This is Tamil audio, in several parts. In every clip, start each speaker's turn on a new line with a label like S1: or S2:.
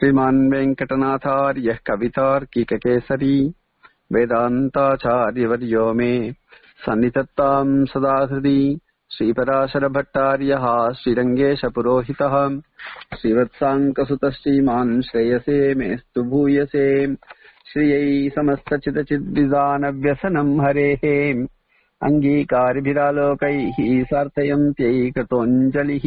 S1: श्रीमान् वेङ्कटनाथार्यः कवितार्किककेसरी वेदान्ताचार्यवर्यो मे सन्निधत्ताम् सदा हृदि श्रीपराशरभट्टार्यः श्रीरङ्गेशपुरोहितः श्रीवत्साङ्कसुतः श्रीमान् श्रेयसे मेस्तु भूयसे श्रियै समस्तचिदचिद्विदानव्यसनम् हरेः அங்கீகாரிபிராலோகைः சார்த்தயந்தியை கிருத்தோஞ்சலிः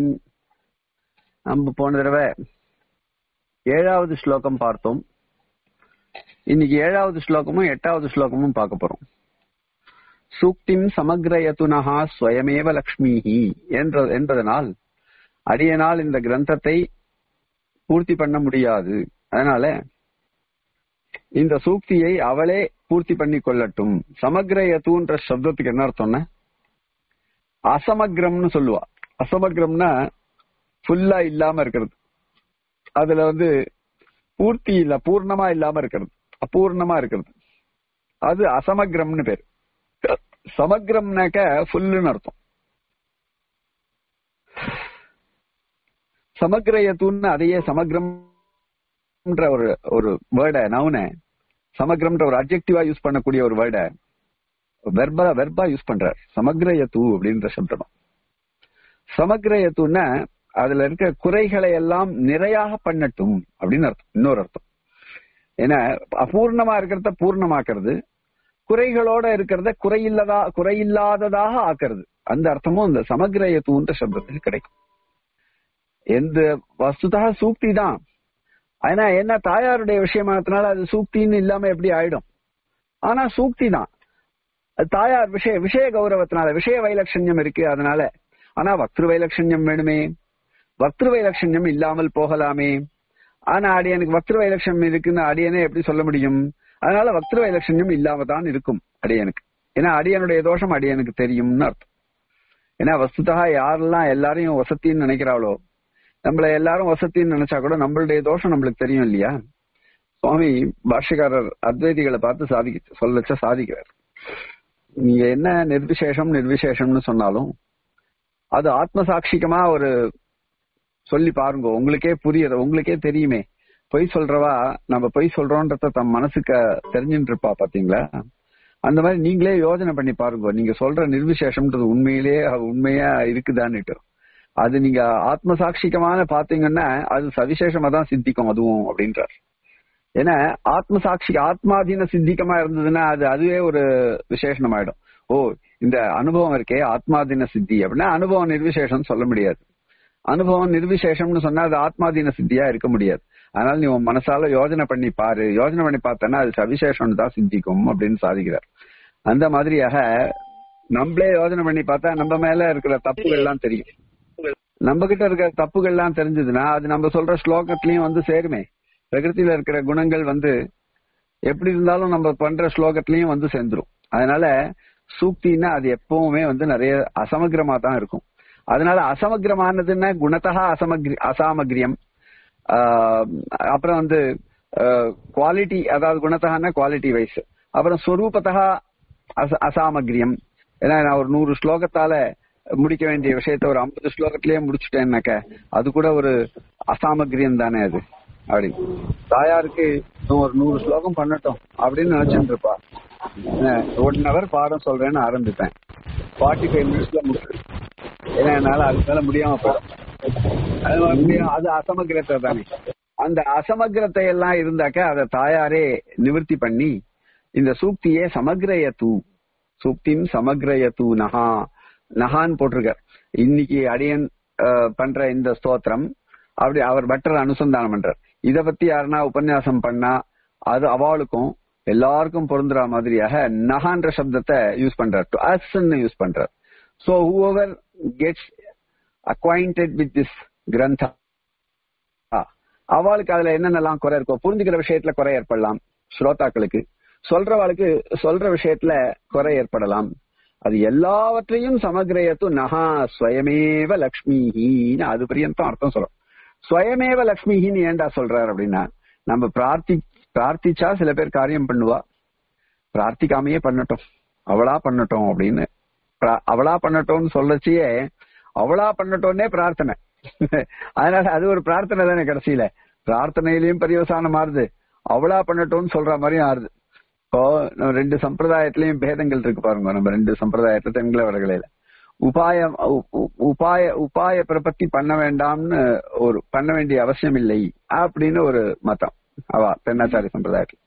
S1: நம்ம போன தடவை ஏழாவது ஸ்லோகம் பார்த்தோம் இன்னைக்கு ஏழாவது ஸ்லோகமும் எட்டாவது ஸ்லோகமும் பார்க்க போறோம் சூக்திம் சமக்ரயதுனஹா ஸ்வயமேவ லக்ஷ்மிஹி என்ற என்பதனால் அடியனால் இந்த கிரந்தத்தை பூர்த்தி பண்ண முடியாது அதனால இந்த சூக்தியை அவளே பூர்த்தி பண்ணி கொள்ளட்டும் சமக்ரயத்துன்ற சப்தத்துக்கு என்ன அர்த்தம்னா அசமக்ரம்னு சொல்லுவா அசமக்ரம்னா ஃபுல்லா இல்லாம இருக்கிறது அதுல வந்து பூர்த்தி இல்ல பூர்ணமா இல்லாம இருக்கிறது அபூர்ணமா இருக்கிறது அது அசமக்ரம்னு பேர் சமக்ரம்னாக்க ஃபுல்லுன்னு அர்த்தம் சமக்ரயத்துன்னு அதையே சமக்ரம்ன்ற ஒரு ஒரு வேர்டை நவுன சமக்ரம்ன்ற ஒரு அப்ஜெக்டிவா யூஸ் பண்ணக்கூடிய ஒரு வேர்டை வெர்பா வெர்பா யூஸ் பண்றார் சமக்ரயத்து அப்படின்ற சப்தம் சமக்ரயத்துன்னா அதுல இருக்க குறைகளை எல்லாம் நிறையாக பண்ணட்டும் அப்படின்னு அர்த்தம் இன்னொரு அர்த்தம் ஏன்னா அபூர்ணமா இருக்கிறத பூர்ணமாக்குறது குறைகளோட இருக்கிறத குறையில்லதா குறையில்லாததாக ஆக்குறது அந்த அர்த்தமும் இந்த சமக்ரயத்துன்ற சப்தத்துக்கு கிடைக்கும் எந்த வஸ்துதா சூக்தி தான் ஆனா என்ன தாயாருடைய விஷயமானதுனால அது சூக்தின்னு இல்லாம எப்படி ஆயிடும் ஆனா சூக்தி தான் தாயார் விஷய விஷய கௌரவத்தினால விஷய வைலட்சண்யம் இருக்கு அதனால ஆனா வக்திரு வைலட்சண்யம் வேணுமே வக்திரு வைலட்சண்யம் இல்லாமல் போகலாமே ஆனா அடியனுக்கு வக்திரு வைலட்சண்யம் இருக்குன்னு அடியனே எப்படி சொல்ல முடியும் அதனால வக்திரு வைலட்சண்யம் இல்லாம தான் இருக்கும் அடியனுக்கு ஏன்னா அடியனுடைய தோஷம் அடியனுக்கு தெரியும்னு அர்த்தம் ஏன்னா வஸ்துதா யாரெல்லாம் எல்லாரையும் வசத்தின்னு நினைக்கிறாளோ நம்மள எல்லாரும் வசத்தின்னு நினைச்சா கூட நம்மளுடைய தோஷம் நம்மளுக்கு தெரியும் இல்லையா சுவாமி பாஷ்யக்காரர் அத்வைதிகளை பார்த்து சாதிக்க சொல்லச்ச சாதிக்கிறார் நீங்க என்ன நிர்விசேஷம் நிர்விசேஷம்னு சொன்னாலும் அது ஆத்மசாட்சிகமா ஒரு சொல்லி பாருங்க உங்களுக்கே புரியுது உங்களுக்கே தெரியுமே பொய் சொல்றவா நம்ம பொய் சொல்றோன்றத தம் மனசுக்கு தெரிஞ்சுட்டு இருப்பா பாத்தீங்களா அந்த மாதிரி நீங்களே யோஜனை பண்ணி பாருங்க நீங்க சொல்ற நிர்விசேஷம்ன்றது உண்மையிலேயே உண்மையா இருக்குதான்னுட்டு அது நீங்க ஆத்மசாட்சிகமான பாத்தீங்கன்னா அது சவிசேஷமா தான் சித்திக்கும் அதுவும் அப்படின்றார் ஏன்னா ஆத்மசாட்சி ஆத்மாதீன சித்திகமா இருந்ததுன்னா அது அதுவே ஒரு விசேஷனம் ஆயிடும் ஓ இந்த அனுபவம் இருக்கே ஆத்மாதீன சித்தி அப்படின்னா அனுபவம் நிர்விசேஷம் சொல்ல முடியாது அனுபவம் நிர்விசேஷம்னு சொன்னா அது ஆத்மாதீன சித்தியா இருக்க முடியாது அதனால நீ உன் மனசால யோஜனை பண்ணி பாரு யோஜனை பண்ணி பார்த்தனா அது சவிசேஷம் தான் சித்திக்கும் அப்படின்னு சாதிக்கிறார் அந்த மாதிரியாக நம்மளே யோஜனை பண்ணி பார்த்தா நம்ம மேல இருக்கிற தப்புகள் எல்லாம் தெரியும் நம்ம கிட்ட இருக்கிற தப்புகள் எல்லாம் தெரிஞ்சதுன்னா அது நம்ம சொல்ற ஸ்லோகத்திலயும் வந்து சேருமே பிரகிருத்தில இருக்கிற குணங்கள் வந்து எப்படி இருந்தாலும் நம்ம பண்ற ஸ்லோகத்திலயும் வந்து சேர்ந்துரும் அதனால சூக்தின்னா அது எப்பவுமே வந்து நிறைய அசமகிரமா தான் இருக்கும் அதனால அசமகிரமானதுன்னா குணத்தகா அசமக்ரி அசாமகிரியம் அப்புறம் வந்து குவாலிட்டி அதாவது குணத்தகான குவாலிட்டி வைஸ் அப்புறம் ஸ்வரூபத்தகா அச அசாமகிரியம் ஏன்னா நான் ஒரு நூறு ஸ்லோகத்தால முடிக்க வேண்டிய விஷயத்த ஒரு ஐம்பது ஸ்லோகத்திலேயே முடிச்சுட்டேன்னாக்க அது கூட ஒரு அசாமகிரியம் தானே அது அப்படி தாயாருக்கு ஒரு நூறு ஸ்லோகம் பண்ணட்டும் அப்படின்னு நினைச்சுட்டு இருப்பா ஒன் ஹவர் பாடம் சொல்றேன்னு ஆரம்பிப்பேன் ஃபார்ட்டி ஃபைவ் மினிட்ஸ்ல முடிச்சு ஏன்னா என்னால அதுக்கு மேல முடியாம போயிடும் அது அசமகிரத்தை தானே அந்த அசமகிரத்தை எல்லாம் இருந்தாக்க அதை தாயாரே நிவர்த்தி பண்ணி இந்த சூக்தியே சமக்ரயத்து சூக்தின் சமக்ரயத்து நகா நகான் போட்டிருக்கார் இன்னைக்கு அடியன் பண்ற இந்த ஸ்தோத்திரம் அப்படி அவர் பட்டர் அனுசந்தானம் பண்றார் இத பத்தி யாருன்னா உபன்யாசம் பண்ணா அது அவளுக்கும் எல்லாருக்கும் பொருந்துற மாதிரியாக நகான்ற சப்தத்தை யூஸ் பண்றார் டு அஸ் யூஸ் பண்றார் so whoever gets acquainted with this கிரந்தா அவளுக்கு அதுல என்னென்னலாம் குறை இருக்கோ புரிஞ்சுக்கிற விஷயத்துல குறை ஏற்படலாம் ஸ்ரோதாக்களுக்கு சொல்றவாளுக்கு சொல்ற விஷயத்துல குறை ஏற்படலாம் அது எல்லாவற்றையும் சமகிரயத்து நகா ஸ்வயமேவ லக்ஷ்மிஹின்னு அது பரியந்தம் அர்த்தம் சொல்றோம் ஸ்வயமேவ லக்ஷ்மிஹின்னு ஏண்டா சொல்றாரு அப்படின்னா நம்ம பிரார்த்தி பிரார்த்திச்சா சில பேர் காரியம் பண்ணுவா பிரார்த்திக்காமையே பண்ணட்டும் அவளா பண்ணட்டும் அப்படின்னு அவளா பண்ணட்டோம்னு சொல்லச்சியே அவளா பண்ணட்டோன்னே பிரார்த்தனை அதனால அது ஒரு பிரார்த்தனை தானே கடைசியில பிரார்த்தனையிலயும் பரிவசானம் ஆறுது அவளா பண்ணட்டும்னு சொல்ற மாதிரியும் ஆறுது இப்போ நம்ம ரெண்டு சம்பிரதாயத்திலயும் பேதங்கள் இருக்கு பாருங்க நம்ம ரெண்டு சம்பிரதாயத்துல தென்கில வடகலையில உபாயம் உ- உ- உபாய உபாய பிரபத்தி பண்ண வேண்டாம்னு ஒரு பண்ண வேண்டிய அவசியம் இல்லை அப்படின்னு ஒரு மதம் அவா தென்னாச்சாரி சம்பிரதாயத்துல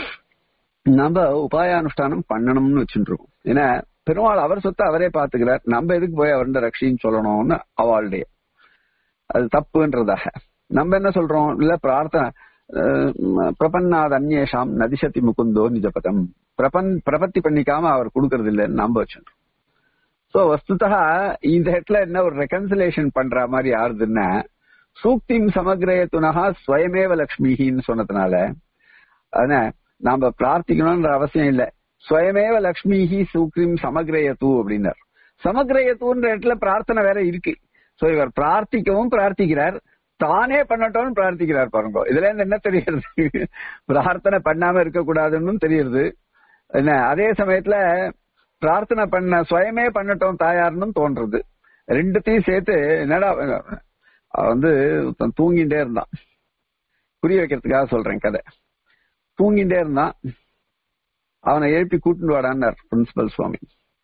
S1: நம்ம உபாயானுஷ்டானம் பண்ணணும்னு வச்சுட்டு இருக்கோம் ஏன்னா பெருமாள் அவர் சொத்தை அவரே பாத்துக்கிறார் நம்ம எதுக்கு போய் அவருடைய ரக்ஷின்னு சொல்லணும்னு அவளுடைய அது தப்புன்றதாக நம்ம என்ன சொல்றோம் இல்ல பிரார்த்தனை அஹ், பிரபன்னாத் அந்நேஷாம் நதிசதி முகுந்தோ நிஜபதம் பிரபன் பிரபத்தி பண்ணிக்காம அவர் கொடுக்கறது இல்லைன்னு நம்ப வச்சிருக்கோம் சோ வஸ்துதா இந்த இடத்துல என்ன ஒரு ரெகன்சிலேஷன் பண்ற மாதிரி ஆறுதுன்னா சூக்திம் சமக்கிரயத்துனகா ஸ்வயமேவ லக்ஷ்மிஹின்னு சொன்னதுனால அதனால நாம பிரார்த்திக்கணும்ன்ற அவசியம் இல்ல ஸ்வயமேவ லக்ஷ்மிஹி சூக்திம் சமக்கிரயத்து அப்படின்னார் சமக்கிரயத்துன்ற இடத்துல பிரார்த்தனை வேற இருக்கு சோ இவர் பிரார்த்திக்கவும் பிரார்த்திக்கிறார் தானே பண்ணட்டும்னு பிரார்த்திக்கிறார் பாருங்க இதுல இருந்து என்ன தெரியுது பிரார்த்தனை பண்ணாம இருக்க கூடாதுன்னு தெரியுது என்ன அதே சமயத்துல பிரார்த்தனை பண்ண சுயமே பண்ணட்டும் தாயார்னு தோன்றது ரெண்டுத்தையும் சேர்த்து என்னடா அவன் வந்து ஒருத்தன் தூங்கிட்டே இருந்தான் புரிய வைக்கிறதுக்காக சொல்றேன் கதை தூங்கிட்டே இருந்தான் அவனை எழுப்பி கூட்டிட்டு வாடான்னார் பிரின்சிபல் சுவாமி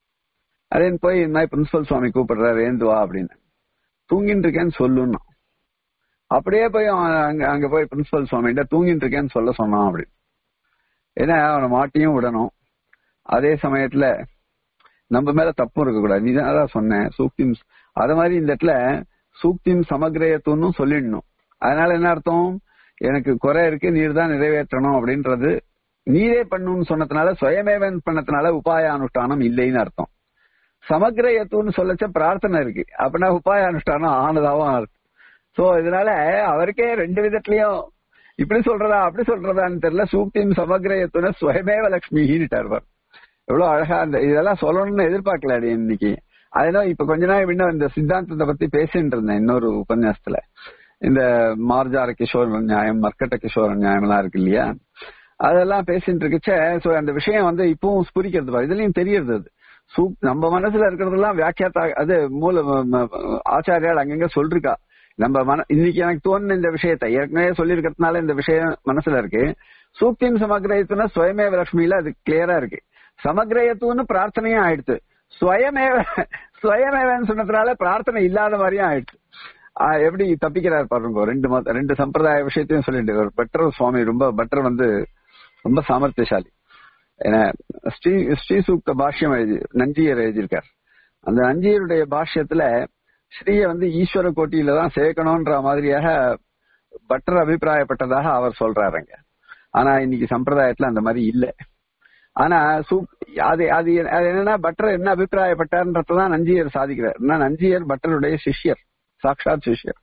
S1: அதே போய் இந்த மாதிரி பிரின்சிபல் சுவாமி கூப்பிடுறாரு ஏந்து வா அப்படின்னு தூங்கிட்டு இருக்கேன்னு சொல்லுன்னா அப்படியே போய் அவன் அங்க அங்க போய் பிரின்சிபல் சுவாமிகிட்ட தூங்கிட்டு இருக்கேன்னு சொல்ல சொன்னான் அப்படி ஏன்னா அவனை மாட்டியும் விடணும் அதே சமயத்துல நம்ம மேல தப்பும் இருக்கக்கூடாது நீ தான் சொன்ன சூக்திம் அத மாதிரி இந்த இடத்துல சூக்திம் சமக்கிரயத்துன்னு சொல்லிடணும் அதனால என்ன அர்த்தம் எனக்கு குறை இருக்கு நீர் தான் நிறைவேற்றணும் அப்படின்றது நீரே பண்ணுன்னு சொன்னதுனால சுயமேவன் பண்ணதுனால உபாய அனுஷ்டானம் இல்லைன்னு அர்த்தம் சமக்கிரயத்துன்னு சொல்லச்ச பிரார்த்தனை இருக்கு அப்படின்னா உபாய அனுஷ்டானம் ஆனதாவும் இருக்கு சோ இதனால அவருக்கே ரெண்டு விதத்திலயும் இப்படி சொல்றதா அப்படி சொல்றதான்னு தெரியல சூக்தியும் சமக்கிரயத்துன சுயமேவ லட்சுமிட்டார் பார் எவ்வளவு அழகா அந்த இதெல்லாம் சொல்லணும்னு எதிர்பார்க்கல அடி இன்னைக்கு அதனால இப்ப கொஞ்ச நாள் முன்ன இந்த சித்தாந்தத்தை பத்தி பேசிட்டு இருந்தேன் இன்னொரு உபன்யாசத்துல இந்த மார்ஜார கிஷோர் நியாயம் மர்க்கட்ட கிஷோர நியாயம் எல்லாம் இருக்கு இல்லையா அதெல்லாம் பேசிட்டு இருக்குச்சே சோ அந்த விஷயம் வந்து இப்பவும் ஸ்புரிக்கிறது பாரு இதுலயும் தெரியறது அது சூப் நம்ம மனசுல இருக்கிறதெல்லாம் வியாக்கியாத்தா அது மூல ம- ம- ஆச்சாரியால் அங்கங்க சொல்லிருக்கா நம்ம மன இன்னைக்கு எனக்கு தோணுன இந்த விஷயத்தை ஏற்கனவே சொல்லியிருக்கிறதுனால இந்த விஷயம் மனசுல இருக்கு சூக்தியும் சமக்கிரயத்துனா சுயமேவ லட்சுமியில அது கிளியரா இருக்கு சமக்கிரயத்துன்னு பிரார்த்தனையும் ஆயிடுத்து ஸ்வயமேவ ஸ்வயமேவன்னு சொன்னதுனால பிரார்த்தனை இல்லாத மாதிரியும் ஆயிடுச்சு ஆஹ் எப்படி தப்பிக்கிறார் பாருங்க ரெண்டு மத ரெண்டு சம்பிரதாய விஷயத்தையும் சொல்லிட்டு ஒரு பட்டர் சுவாமி ரொம்ப பட்டர் வந்து ரொம்ப சாமர்த்தியசாலி ஏன்னா ஸ்ரீ ஸ்ரீசூக்த பாஷ்யம் எழுதி நஞ்சியர் எழுதியிருக்கார் அந்த நஞ்சியருடைய பாஷ்யத்துல ஸ்ரீய வந்து ஈஸ்வர கோட்டியில தான் சேர்க்கணும்ன்ற மாதிரியாக பட்டர் அபிப்பிராயப்பட்டதாக அவர் சொல்றாருங்க ஆனா இன்னைக்கு சம்பிரதாயத்துல அந்த மாதிரி இல்ல ஆனா சூப் அது அது அது என்னன்னா பட்டர் என்ன அபிப்பிராயப்பட்டார்ன்றதான் நஞ்சியர் சாதிக்கிறார் ஏன்னா நஞ்சியர் பட்டருடைய சிஷ்யர் சாக்ஷாத் சிஷ்யர்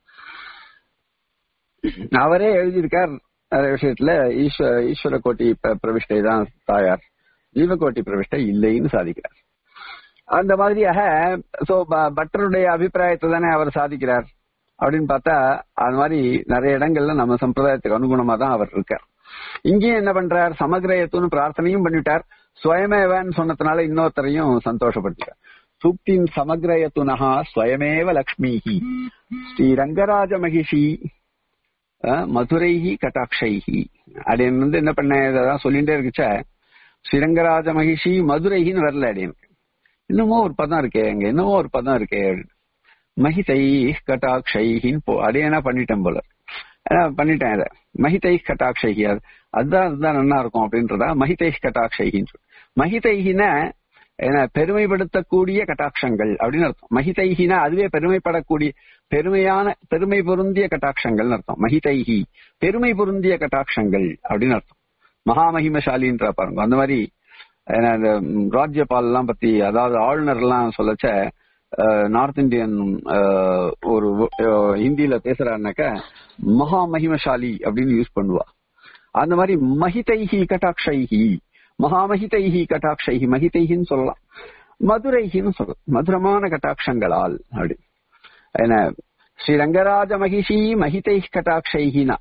S1: அவரே எழுதியிருக்கார் அந்த விஷயத்துல ஈஸ்வர ஈஸ்வர கோட்டி ப- பிரவிஷ்டை தான் தாயார் ஜீவகோட்டி பிரவிஷ்டை இல்லைன்னு சாதிக்கிறார் அந்த மாதிரியாக சோ பட்டருடைய அபிப்பிராயத்தை தானே அவர் சாதிக்கிறார் அப்படின்னு பார்த்தா அது மாதிரி நிறைய இடங்கள்ல நம்ம சம்பிரதாயத்துக்கு அனுகுணமா தான் அவர் இருக்கார் இங்கேயும் என்ன பண்றார் சமகிரயத்துன்னு பிரார்த்தனையும் பண்ணிட்டார் ஸ்வயமேவன்னு சொன்னதுனால இன்னொருத்தரையும் சந்தோஷப்படுத்திட்டார் சூக்தின் சமகிரயத்துனஹா ஸ்வயமேவ லக்ஷ்மிஹி ஸ்ரீ ரங்கராஜ மகிஷி அஹ், மதுரைஹி கட்டாட்சைஹி அப்படின்னு வந்து என்ன பண்ண இதெல்லாம் சொல்லிட்டே இருக்குச்ச ஸ்ரீரங்கராஜ மகிஷி மதுரைஹின்னு வரல அப்படின்னு இன்னமும் ஒரு பதம் இருக்கே அங்க இன்னமும் ஒரு பதம் இருக்கே அப்படின்னு. மகிதை கட்டாட்சைஹின்னு போ அப்படியே என்ன பண்ணிட்டேன் போல ஆனா, பண்ணிட்டேன் இதை மகிதை கட்டாட்சைஹி அது அதுதான் அதுதான் நல்லா இருக்கும் அப்படின்றதா மகிதை கட்டாட்சைஹின்னு சொல்லு. மகிதைஹினா என்ன பெருமைப்படுத்தக்கூடிய கட்டாட்சங்கள் அப்படின்னு அர்த்தம் மகிதைஹினா அதுவே பெருமைப்படக்கூடிய பெருமையான பெருமை பொருந்திய கட்டாட்சங்கள் அர்த்தம் மகிதைஹி பெருமை பொருந்திய கட்டாட்சங்கள் அப்படின்னு அர்த்தம் மகாமகிமசாலின்ற பாருங்க அந்த மாதிரி ஏன்னா இந்த ம், ராஜ்யபால் எல்லாம் பத்தி அதாவது ஆளுநர் எல்லாம் சொல்லச்ச அஹ், நார்த் இந்தியன் அஹ், ஒரு அஹ், ஹிந்தியில பேசுறாருனாக்க மகா மகிமசாலி அப்படின்னு யூஸ் பண்ணுவா அந்த மாதிரி மகிதைஹி கட்டாட்சைஹி மகாமகிதைஹி கட்டாட்சைஹி மகிதைஹின்னு சொல்லலாம் மதுரைஹின்னு சொல்லலாம் மதுரமான கட்டாட்சங்களால் அப்படி என்ன ஸ்ரீ ரங்கராஜ மகிஷி மகிதை கட்டாட்சைஹினா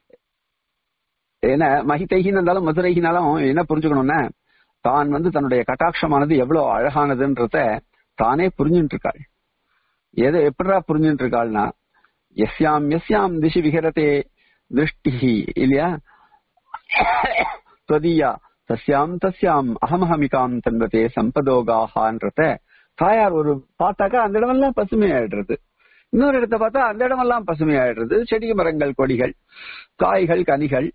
S1: ஏன்னா மகிதைகின்னு இருந்தாலும் மதுரைகினாலும் என்ன புரிஞ்சுக்கணும்னா தான் வந்து தன்னுடைய கட்டாட்சமானது எவ்வளவு அழகானதுன்றத தானே புரிஞ்சுட்டு இருக்காள் எதை எப்படா புரிஞ்சுட்டு இருக்காள்னா எஸ்யாம் எஸ்யாம் திசி விகரத்தே திருஷ்டி இல்லையா தொதியா தஸ்யாம் தஸ்யாம் அகமஹமிகாம் தன்பதே சம்பதோகாஹான்றத தாயார் ஒரு பார்த்தாக்கா அந்த இடமெல்லாம் பசுமையாயிடுறது இன்னொரு இடத்த பார்த்தா அந்த இடமெல்லாம் பசுமையாயிடுறது செடி மரங்கள் கொடிகள் காய்கள் கனிகள்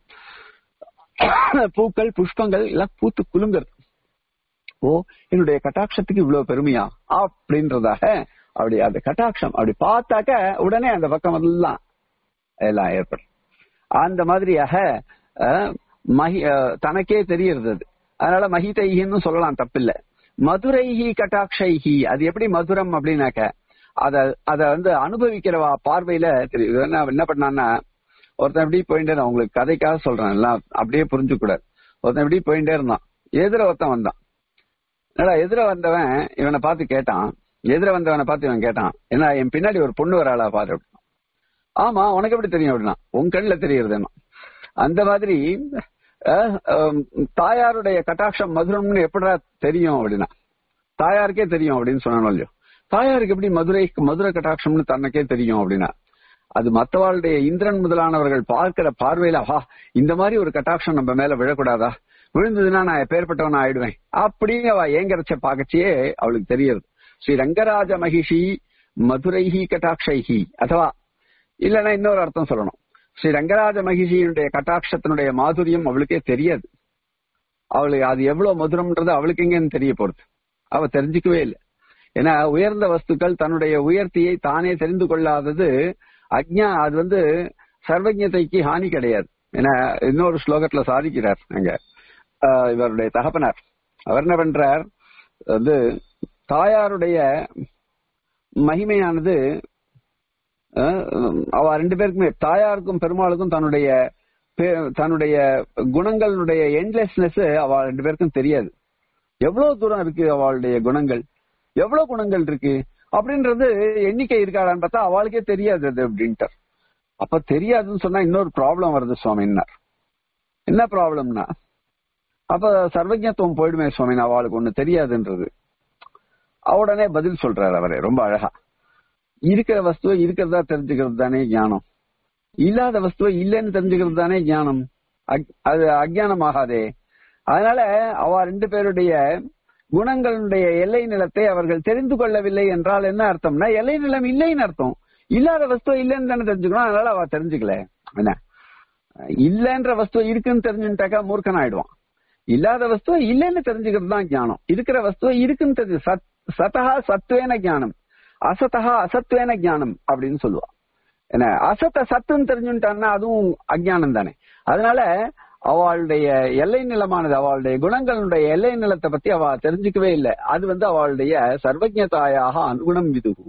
S1: பூக்கள் புஷ்பங்கள் எல்லாம் பூத்து குலுங்குறது ஓ என்னுடைய கட்டாட்சத்துக்கு இவ்வளவு பெருமையா அப்படின்றதாக அப்படி அந்த கட்டாட்சம் அப்படி பார்த்தாக்க உடனே அந்த பக்கம் எல்லாம் எல்லாம் ஏற்படும் அந்த மாதிரியாக அஹ், மகி அஹ், தனக்கே தெரியறது அது அதனால மகிதைகின்னு சொல்லலாம் தப்பில்லை மதுரைஹி கட்டாட்சைஹி அது எப்படி மதுரம் அப்படின்னாக்க அத அத வந்து அனுபவிக்கிறவா பார்வையில தெரியும் என்ன என்ன பண்ணான்னா ஒருத்தன் எப்படி போயிட்டே இருந்தான் உங்களுக்கு கதைக்காக சொல்றேன் எல்லாம் அப்படியே புரிஞ்சு கூடாது ஒருத்தன் எப்படி போயிட்டே இருந்தான் எதிர ஒருத்தன் வந்தான் என்னடா எதிர வந்தவன் இவனை பார்த்து கேட்டான் எதிர வந்தவனை பார்த்து இவன் கேட்டான் என்ன என் பின்னாடி ஒரு பொண்ணு வராளா பாரு அப்படின்னா. ஆமா உனக்கு எப்படி தெரியும் அப்படின்னா உன் கண்ணுல தெரியுறது என்ன அந்த மாதிரி அஹ், அஹ், தாயாருடைய கட்டாட்சம் மதுரம்னு எப்படிடா தெரியும் அப்படின்னா தாயாருக்கே தெரியும் அப்படின்னு சொன்னானோ இல்லையோ தாயாருக்கு எப்படி மதுரை மதுரை கட்டாட்சம்னு தனக்கே தெரியும் அப்படின்னா அது மத்தவாளுடைய இந்திரன் முதலானவர்கள் பார்க்கிற பார்வையில ஆஹா இந்த மாதிரி ஒரு கட்டாட்சம் நம்ம மேல விழக்கூடாதா விழுந்ததுன்னா நான் எப்பேற்பட்டவன் ஆயிடுவேன் அப்படின்னு அவ ஏங்கரச்ச பாக்கச்சியே அவளுக்கு தெரியுது ஸ்ரீ ரங்கராஜ மகிஷி மதுரைஹி கட்டாட்சைஹி அதுவா இல்லைன்னா இன்னொரு அர்த்தம் சொல்லணும் ஸ்ரீ ரங்கராஜ மகிஷியினுடைய கட்டாட்சத்தினுடைய மாதுரியம் அவளுக்கே தெரியாது அவளுக்கு அது எவ்வளவு மதுரம்ன்றது அவளுக்கு எங்கன்னு தெரிய போறது அவ தெரிஞ்சுக்கவே இல்லை ஏன்னா உயர்ந்த வஸ்துக்கள் தன்னுடைய உயர்த்தியை தானே தெரிந்து கொள்ளாதது அக்ஞா அது வந்து சர்வஜதைக்கு ஹானி கிடையாது ஏன்னா இன்னொரு ஸ்லோகத்துல சாதிக்கிறார் அங்க ஆஹ் இவருடைய தகப்பனார் அவர் என்ன பண்றார் வந்து தாயாருடைய மகிமையானது அஹ், அவ ரெண்டு பேருக்குமே தாயாருக்கும் பெருமாளுக்கும் தன்னுடைய பே- தன்னுடைய குணங்களுடைய எண்ட்லெஸ்னஸ் அவ ரெண்டு பேருக்கும் தெரியாது எவ்வளவு தூரம் இருக்கு அவளுடைய குணங்கள் எவ்வளவு குணங்கள் இருக்கு அப்படின்றது எண்ணிக்கை இருக்காடான்னு பார்த்தா அவளுக்கே தெரியாது அது அப்படின்ட்டு அப்ப தெரியாதுன்னு சொன்னா இன்னொரு ப்ராப்ளம் வருது சுவாமின்னார் என்ன ப்ராப்ளம்னா அப்ப சர்வஜத்துவம் போயிடுமே சுவாமி அவளுக்கு ஒண்ணு தெரியாதுன்றது உடனே பதில் சொல்றாரு அவரே ரொம்ப அழகா இருக்கிற வஸ்துவை இருக்கிறதா தெரிஞ்சுக்கிறது தானே ஞானம் இல்லாத வஸ்துவை இல்லைன்னு தெரிஞ்சுக்கிறது தானே ஞானம் அக்- அது அஜ்ஞானம் ஆகாதே அதனால அவ ரெண்டு பேருடைய குணங்களுடைய எல்லை நிலத்தை அவர்கள் தெரிந்து கொள்ளவில்லை என்றால் என்ன அர்த்தம்னா எல்லை நிலம் இல்லைன்னு அர்த்தம் இல்லாத வஸ்துவை இல்லைன்னு தானே தெரிஞ்சுக்கணும் அதனால அவ தெரிஞ்சுக்கல என்ன இல்லன்ற வஸ்து இருக்குன்னு தெரிஞ்சுட்டாக்கா மூர்க்கன் ஆயிடுவான் இல்லாத வஸ்துவை இல்லைன்னு தெரிஞ்சுக்கிறது தான் ஞானம் இருக்கிற வஸ்துவை இருக்குன்னு தெரிஞ்சு சத் சதா சத்துவேன ஞானம் அசதா அசத்துவேன ஞானம் அப்படின்னு சொல்லுவா என்ன அசத்த சத்துன்னு தெரிஞ்சுட்டான்னா அதுவும் அஜ்ஞானம் தானே அதனால அவளுடைய எல்லை நிலமானது அவளுடைய குணங்களுடைய எல்லை நிலத்தை பத்தி அவ தெரிஞ்சுக்கவே இல்லை அது வந்து அவளுடைய சர்வஜதாயாக அனுகுணம் விதுகு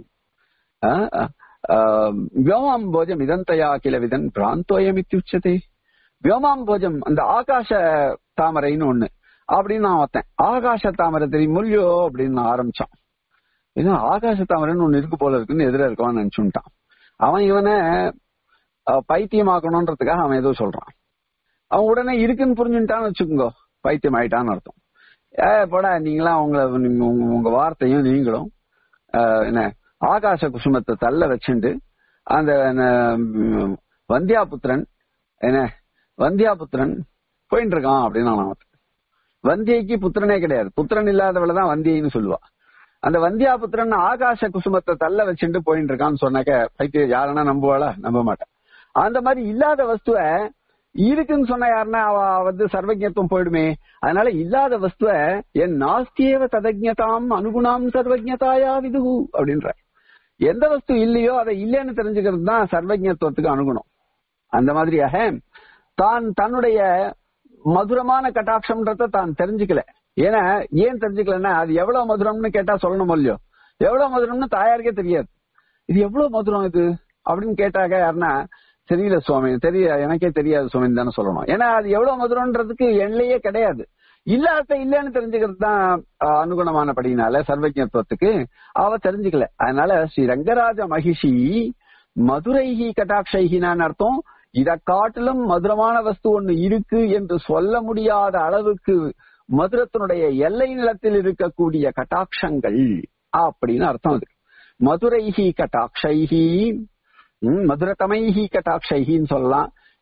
S1: வியோமாம்போஜம் இதந்தயா கில விதன் பிராந்தோயம் இத்தியுச்சதே வியோமாம்போஜம் அந்த ஆகாச தாமரைன்னு ஒண்ணு அப்படின்னு நான் பார்த்தேன் ஆகாச தாமரை தெரியும் முல்லியோ அப்படின்னு நான் ஆரம்பிச்சான் ஏன்னா ஆகாச தாமரைன்னு ஒண்ணு இருக்கு போல இருக்குன்னு எதிர இருக்கவான்னு நினைச்சுட்டான் அவன் இவனை அஹ், பைத்தியமாக்கணும்ன்றதுக்காக அவன் ஏதோ சொல்றான் அவன் உடனே இருக்குன்னு புரிஞ்சுட்டான்னு வச்சுக்கோங்க பைத்தியம் ஆயிட்டான்னு அர்த்தம் ஏ போடா நீங்களாம் உங்களை நீங்க உங்க- உங்க வார்த்தையும் நீங்களும் அஹ், என்ன ஆகாச குசுமத்தை தள்ள வச்சுண்டு அந்த ம், வந்தியாபுத்திரன் என்ன வந்தியாபுத்திரன் போயிட்டு இருக்கான் அப்படின்னு நான் பார்த்தேன். வந்தியைக்கு புத்திரனே கிடையாது புத்திரன் இல்லாதவளை தான் வந்தியைன்னு சொல்லுவா அந்த வந்தியாபுத்திரன் ஆகாச குசுமத்தை தள்ள வச்சுட்டு போயிட்டு இருக்கான்னு சொன்னாக்க பைத்தியம் யாருன்னா நம்புவாளா நம்ப மாட்டேன் அந்த மாதிரி இல்லாத வஸ்துவ இருக்குன்னு சொன்ன யாருன்னா அவ வந்து சர்வஜத்துவம் போயிடுமே அதனால இல்லாத வஸ்துவ என் நாஸ்தியேவ ததஜதாம் அனுகுணாம் சர்வஜதாயா விதுகு அப்படின்ற எந்த வஸ்து இல்லையோ அதை இல்லைன்னு தெரிஞ்சுக்கிறது தான் சர்வஜத்துவத்துக்கு அணுகுணம் அந்த மாதிரியாக தான் தன்னுடைய மதுரமான கட்டாட்சம்ன்றத தான் தெரிஞ்சுக்கல ஏன்னா ஏன் தெரிஞ்சுக்கலன்னா அது எவ்வளவு மதுரம்னு கேட்டா சொல்லணும் இல்லையோ எவ்வளவு மதுரம்னு தாயாருக்கே தெரியாது இது எவ்வளவு மதுரம் இது அப்படின்னு கேட்டாக்க யாருன்னா தெரியல சுவாமி தெரிய எனக்கே தெரியாது சுவாமி தானே சொல்லணும் ஏன்னா அது எவ்வளவு மதுரம்ன்றதுக்கு எல்லையே கிடையாது இல்லாத இல்லைன்னு தெரிஞ்சுக்கிறது தான் அஹ், அனுகுணமானபடினால சர்வஜத்துவத்துக்கு அவ தெரிஞ்சுக்கல அதனால ஸ்ரீ ரங்கராஜ மகிஷி மதுரைஹி கட்டாட்சைகினான்னு அர்த்தம் இத காட்டிலும் மதுரமான வஸ்து ஒண்ணு இருக்கு என்று சொல்ல முடியாத அளவுக்கு மதுரத்தினுடைய எல்லை நிலத்தில் இருக்கக்கூடிய கட்டாட்சங்கள் அப்படின்னு அர்த்தம் அது மதுரைஹி கட்டாட்சைஹி ம், மதுரதமைஹி கட்டாட்சைஹின்னு சொல்லலாம்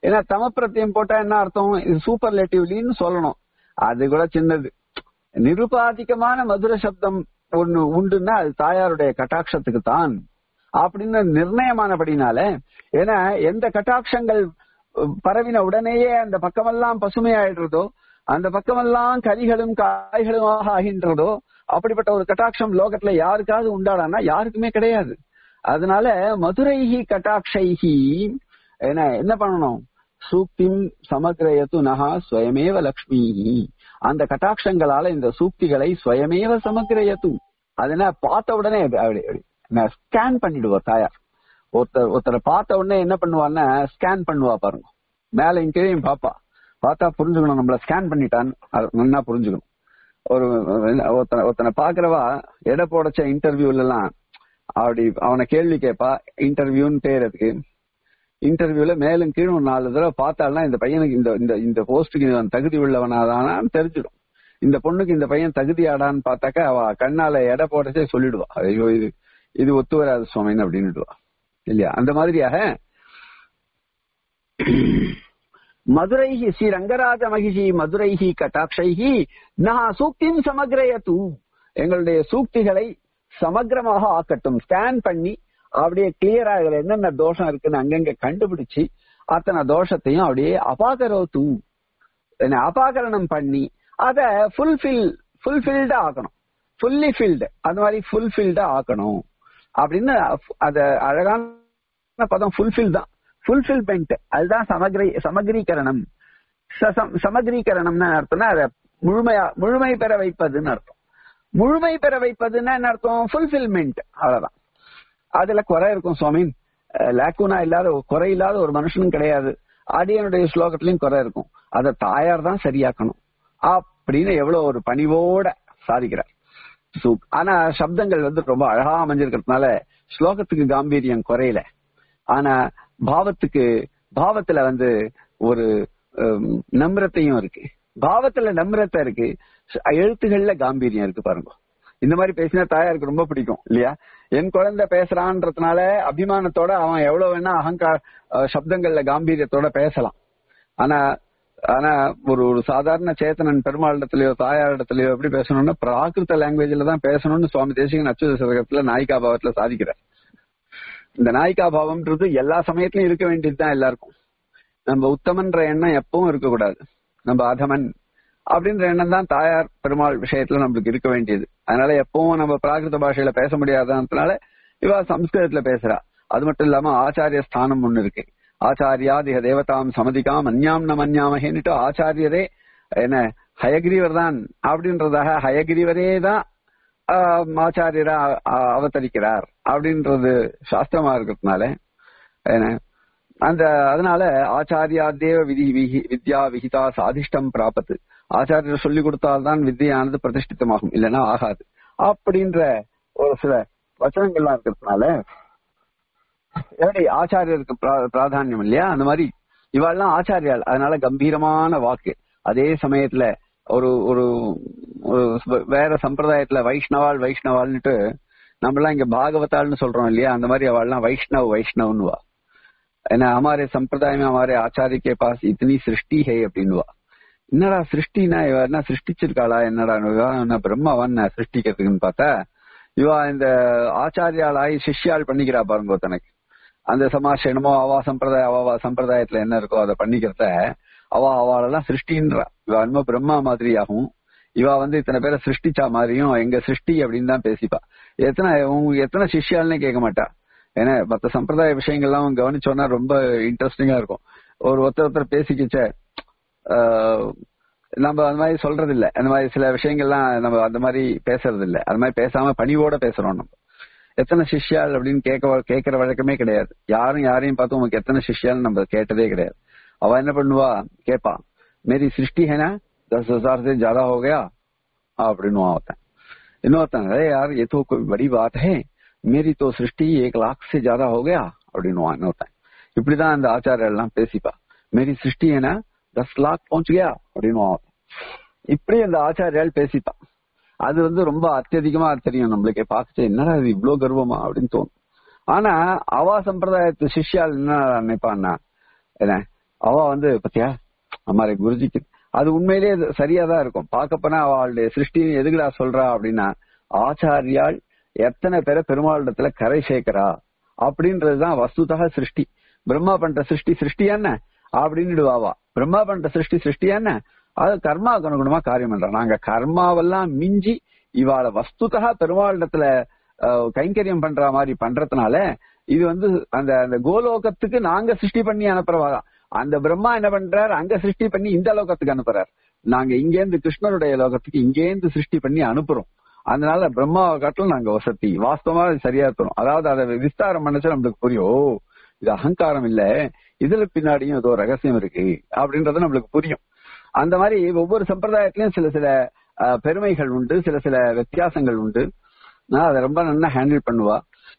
S1: ஏன்னா தமப்பிரத்தியம் போட்டா என்ன அர்த்தம் இது சூப்பர்லேட்டிவ்லின்னு சொல்லணும் அது கூட சின்னது நிருபாதிகமான மதுர சப்தம் ஒண்ணு உண்டுன்னா அது தாயாருடைய கட்டாட்சத்துக்கு தான் அப்படின்னு நிர்ணயமானபடினால ஏன்னா எந்த கட்டாட்சங்கள் பரவின உடனேயே அந்த பக்கமெல்லாம் பசுமையாயிடுறதோ அந்த பக்கமெல்லாம் கனிகளும் காய்களுமாக ஆகின்றதோ அப்படிப்பட்ட ஒரு கட்டாட்சம் லோகத்துல யாருக்காவது உண்டாடானா யாருக்குமே கிடையாது அதனால மதுரைஹி கட்டாட்சைஹி என்ன என்ன பண்ணணும் சூக்திம் சமக்கிரயத்து நகா ஸ்வயமேவ லக்ஷ்மி அந்த கட்டாட்சங்களால இந்த சூக்திகளை ஸ்வயமேவ சமக்கிரயத்து அதனா பார்த்த உடனே ஸ்கேன் பண்ணிடுவோம் தாயார் ஒருத்தர் ஒருத்தரை பார்த்த உடனே என்ன பண்ணுவான்னா ஸ்கேன் பண்ணுவா பாருங்க மேல கீழையும் பாப்பா பார்த்தா புரிஞ்சுக்கணும் நம்மள ஸ்கேன் பண்ணிட்டான்னு நல்லா புரிஞ்சுக்கணும் ஒரு ஒருத்தனை ஒருத்தனை பாக்குறவா எடை போடச்ச இன்டர்வியூல எல்லாம் அப்படி அவனை கேள்வி கேட்பா இன்டர்வியூன்னு பேர் அதுக்கு இன்டர்வியூல மேலும் கீழும் நாலு தடவை பார்த்தாள்னா இந்த பையனுக்கு இந்த இந்த இந்த போஸ்டுக்கு இவன் தகுதி உள்ளவனாதானான்னு தெரிஞ்சிடும் இந்த பொண்ணுக்கு இந்த பையன் தகுதியாடான்னு பார்த்தாக்கா அவ கண்ணால எடை போடச்சே சொல்லிடுவா ஐயோ இது இது ஒத்து வராது சுவாமின்னு அப்படின்னுடுவா இல்லையா அந்த மாதிரியாக மதுரைஹி ஸ்ரீ ரங்கராஜ மகிஷி மதுரைஹி கட்டாட்சைஹி நான் சூக்தியும் சமக்கிரயத்து எங்களுடைய சூக்திகளை சமக்கிரமாக ஆக்கட்டும் ஸ்கேன் பண்ணி அப்படியே கிளியரா இதுல என்னென்ன தோஷம் இருக்குன்னு அங்கங்க கண்டுபிடிச்சு அத்தனை தோஷத்தையும் அப்படியே அபாகரோத்து அபாகரணம் பண்ணி அத ஃபுல்ஃபில் ஃபுல்ஃபில்டா ஆக்கணும் ஃபுல்லி ஃபில்டு அந்த மாதிரி ஃபுல்ஃபில்டா ஆக்கணும் அப்படின்னு அத அழகான பதம் ஃபுல்ஃபில் தான் ஃபுல்ஃபில்மெண்ட் அதுதான் சமகிரி சமகிரீகரணம் சமகிரீகரணம்னு அர்த்தம்னா அதை முழுமையா முழுமை பெற வைப்பதுன்னு அர்த்தம் முழுமை பெற வைப்பதுன்னா என்ன அர்த்தம் ஃபுல்ஃபில்மெண்ட் அவ்வளவுதான் அதுல குறை இருக்கும் சுவாமி லேக்குனா இல்லாத குறை இல்லாத ஒரு மனுஷனும் கிடையாது அடியனுடைய ஸ்லோகத்திலயும் குறை இருக்கும் அதை தாயார் தான் சரியாக்கணும் அப்படின்னு எவ்வளவு ஒரு பணிவோட சாதிக்கிறார் ஆனா சப்தங்கள் வந்து ரொம்ப அழகா அமைஞ்சிருக்கிறதுனால ஸ்லோகத்துக்கு காம்பீரியம் குறையல ஆனா பாவத்துக்கு பாவத்துல வந்து ஒரு நம்ரத்தையும் இருக்கு பாவத்துல நம்ரத்தை இருக்கு எழுத்துகள்ல காம்பீரியம் இருக்கு பாருங்க இந்த மாதிரி பேசினா தாயாருக்கு ரொம்ப பிடிக்கும் இல்லையா என் குழந்தை பேசுறான்றதுனால அபிமானத்தோட அவன் எவ்வளவு வேணா அகங்கார சப்தங்கள்ல காம்பீரியத்தோட பேசலாம் ஆனா ஆனா ஒரு ஒரு சாதாரண சேத்தனன் பெருமாளிடத்திலயோ தாயாரிடத்திலயோ எப்படி பேசணும்னா பிராகிருத லாங்குவேஜ்ல தான் பேசணும்னு சுவாமி தேசிகன் அச்சுத சதகத்துல நாயிகா பாவத்துல சாதிக்கிறார் இந்த நாயிகா பாவம்ன்றது எல்லா சமயத்திலயும் இருக்க வேண்டியதுதான் எல்லாருக்கும் நம்ம உத்தமன்ற எண்ணம் எப்பவும் இருக்கக்கூடாது நம்ம அதமன் அப்படின்ற எண்ணம் தான் தாயார் பெருமாள் விஷயத்துல நம்மளுக்கு இருக்க வேண்டியது அதனால எப்பவும் நம்ம பிராகிருத பாஷையில பேச முடியாததுனால இவ சம்ஸ்கிருதத்துல பேசுறா அது மட்டும் இல்லாம ஆச்சாரிய ஸ்தானம் ஒண்ணு இருக்கு ஆச்சாரியாதிக தேவதாம் சமதிகாம் அந்யாம் நம் அந்யாமகேன்னுட்டு ஆச்சாரியரே என்ன ஹயகிரிவர் தான் அப்படின்றதாக ஹயகிரிவரே தான் ஆச்சாரியரா அவதரிக்கிறார் அப்படின்றது சாஸ்திரமா இருக்கிறதுனால என்ன அந்த அதனால ஆச்சாரியா தேவ விதி வித்யா விகிதா சாதிஷ்டம் பிராபத்து ஆச்சாரியர் சொல்லி கொடுத்தால்தான் வித்தியானது பிரதிஷ்டித்தமாகும் இல்லைன்னா ஆகாது அப்படின்ற ஒரு சில வச்சனங்கள்லாம் இருக்கிறதுனால எப்படி ஆச்சாரியருக்கு பிராதானியம் இல்லையா அந்த மாதிரி இவாள்லாம் ஆச்சாரியால் அதனால கம்பீரமான வாக்கு அதே சமயத்துல ஒரு ஒரு வேற சம்பிரதாயத்துல வைஷ்ணவாள் வைஷ்ணவாள்னுட்டு நம்மளாம் இங்க பாகவதாள்னு சொல்றோம் இல்லையா அந்த மாதிரி அவள்லாம் வைஷ்ணவ் வைஷ்ணவ்னுவா ஏன்னா हमारे संप्रदाय में हमारे आचार्य के पास इतनी सृष्टि है அப்படின்னுவா என்னடா சிருஷ்டினா இவ என்ன சிருஷ்டிச்சிருக்காளா என்னடா என்ன பிரம்மாவன் சிருஷ்டிக்கிறதுக்குன்னு பார்த்தா இவா இந்த ஆச்சாரியாளாய் சிஷ்யாள் பண்ணிக்கிறா பாருங்க தனக்கு அந்த சமாசனமோ அவா சம்பிரதாய அவா சம்பிரதாயத்துல என்ன இருக்கோ அதை பண்ணிக்கிறத அவ அவளெல்லாம் சிருஷ்டின்றா இவ அன்ம பிரம்மா மாதிரியாகவும் இவா வந்து இத்தனை பேரை சிருஷ்டிச்சா மாதிரியும் எங்க சிருஷ்டி அப்படின்னு தான் பேசிப்பா எத்தனை எத்தனை சிஷ்யால்னே கேட்க மாட்டா ஏன்னா மத்த சம்பிரதாய விஷயங்கள்லாம் கவனிச்சோன்னா ரொம்ப இன்ட்ரெஸ்டிங்கா இருக்கும் ஒரு ஒருத்தர் ஒருத்தர் பேசிக்கிச்ச நம்ம அந்த மாதிரி சொல்றது இல்ல அந்த மாதிரி சில விஷயங்கள்லாம் நம்ம அந்த மாதிரி பேசுறது இல்ல அந்த மாதிரி பேசாம பணிவோட பேசுறோம் நம்ம எத்தனை சிஷ்யால் அப்படின்னு கேட்க கேட்கிற வழக்கமே கிடையாது யாரும் யாரையும் பார்த்து உங்களுக்கு எத்தனை சிஷ்யால் நம்ம கேட்டதே கிடையாது அவ என்ன பண்ணுவா கேப்பா மேரி சிருஷ்டி ஹேனா दस हजार से ज्यादा हो गया அப்படின்னு ஒருத்தன் இன்னொருத்தன் அரே யார் ये तो कोई बड़ी बात है मेरी तो सृष्टि एक लाख से ज्यादा हो गया அப்படின்னு இன்னொருத்தன் இப்படிதான் அந்த ஆச்சாரியர் எல்லாம் பேசிப்பா மேரி சிருஷ்டி என்ன தஸ் லாக் பਹੁंच गया அப்படின்னு இப்படி அந்த ஆச்சாரியால் பேசிப்பா அது வந்து ரொம்ப அத்தியதிகமா தெரியும் நம்மளுக்கு பார்த்துட்டு என்னடா இது இவ்வளவு கர்வமா அப்படின்னு தோணும் ஆனா அவா சம்பிரதாயத்து சிஷ்யால் என்ன நினைப்பான்னா என்ன அவ வந்து பத்தியா அம்மாரி குருஜிக்கு அது உண்மையிலேயே அது சரியாதான் இருக்கும் பார்க்க போனா அவளுடைய சிருஷ்டி எதுக்குடா சொல்றா அப்படின்னா ஆச்சாரியால் எத்தனை பேரை பெருமாளிடத்துல கரை சேர்க்கிறா அப்படின்றதுதான் வஸ்துதக சிருஷ்டி பிரம்மா பண்ற சிருஷ்டி சிருஷ்டி என்ன அப்படின்னுடுவாவா பிரம்மா பண்ற சிருஷ்டி சிருஷ்டி என்ன அது கர்மாவுக்கு அனுகுணமா காரியம் பண்றோம் நாங்க கர்மாவெல்லாம் மிஞ்சி இவாள வஸ்துதா பெருமாளிடத்துல அஹ், கைங்கரியம் பண்ற மாதிரி பண்றதுனால இது வந்து அந்த அந்த கோலோகத்துக்கு நாங்க சிருஷ்டி பண்ணி அனுப்புறவா அந்த பிரம்மா என்ன பண்றார் அங்க சிருஷ்டி பண்ணி இந்த லோகத்துக்கு அனுப்புறார் நாங்க இங்கேருந்து கிருஷ்ணருடைய லோகத்துக்கு இங்கேருந்து சிருஷ்டி பண்ணி அனுப்புறோம் அதனால பிரம்மாவை காட்டிலும் நாங்க வசதி வாஸ்தவமா அது சரியா இருக்கணும் அதாவது அதை விஸ்தாரம் பண்ணச்சா நம்மளுக்கு புரியும் ஓ இது அகங்காரம் இல்ல இதுல பின்னாடியும் ஏதோ ரகசியம் இருக்கு அப்படின்றது நம்மளுக்கு புரியும் அந்த மாதிரி ஒவ்வொரு சம்பிரதாயத்திலயும் சில சில அஹ், பெருமைகள் உண்டு சில சில வித்தியாசங்கள் உண்டு நான் அதை ரொம்ப நல்லா ஹேண்டில் பண்ணுவா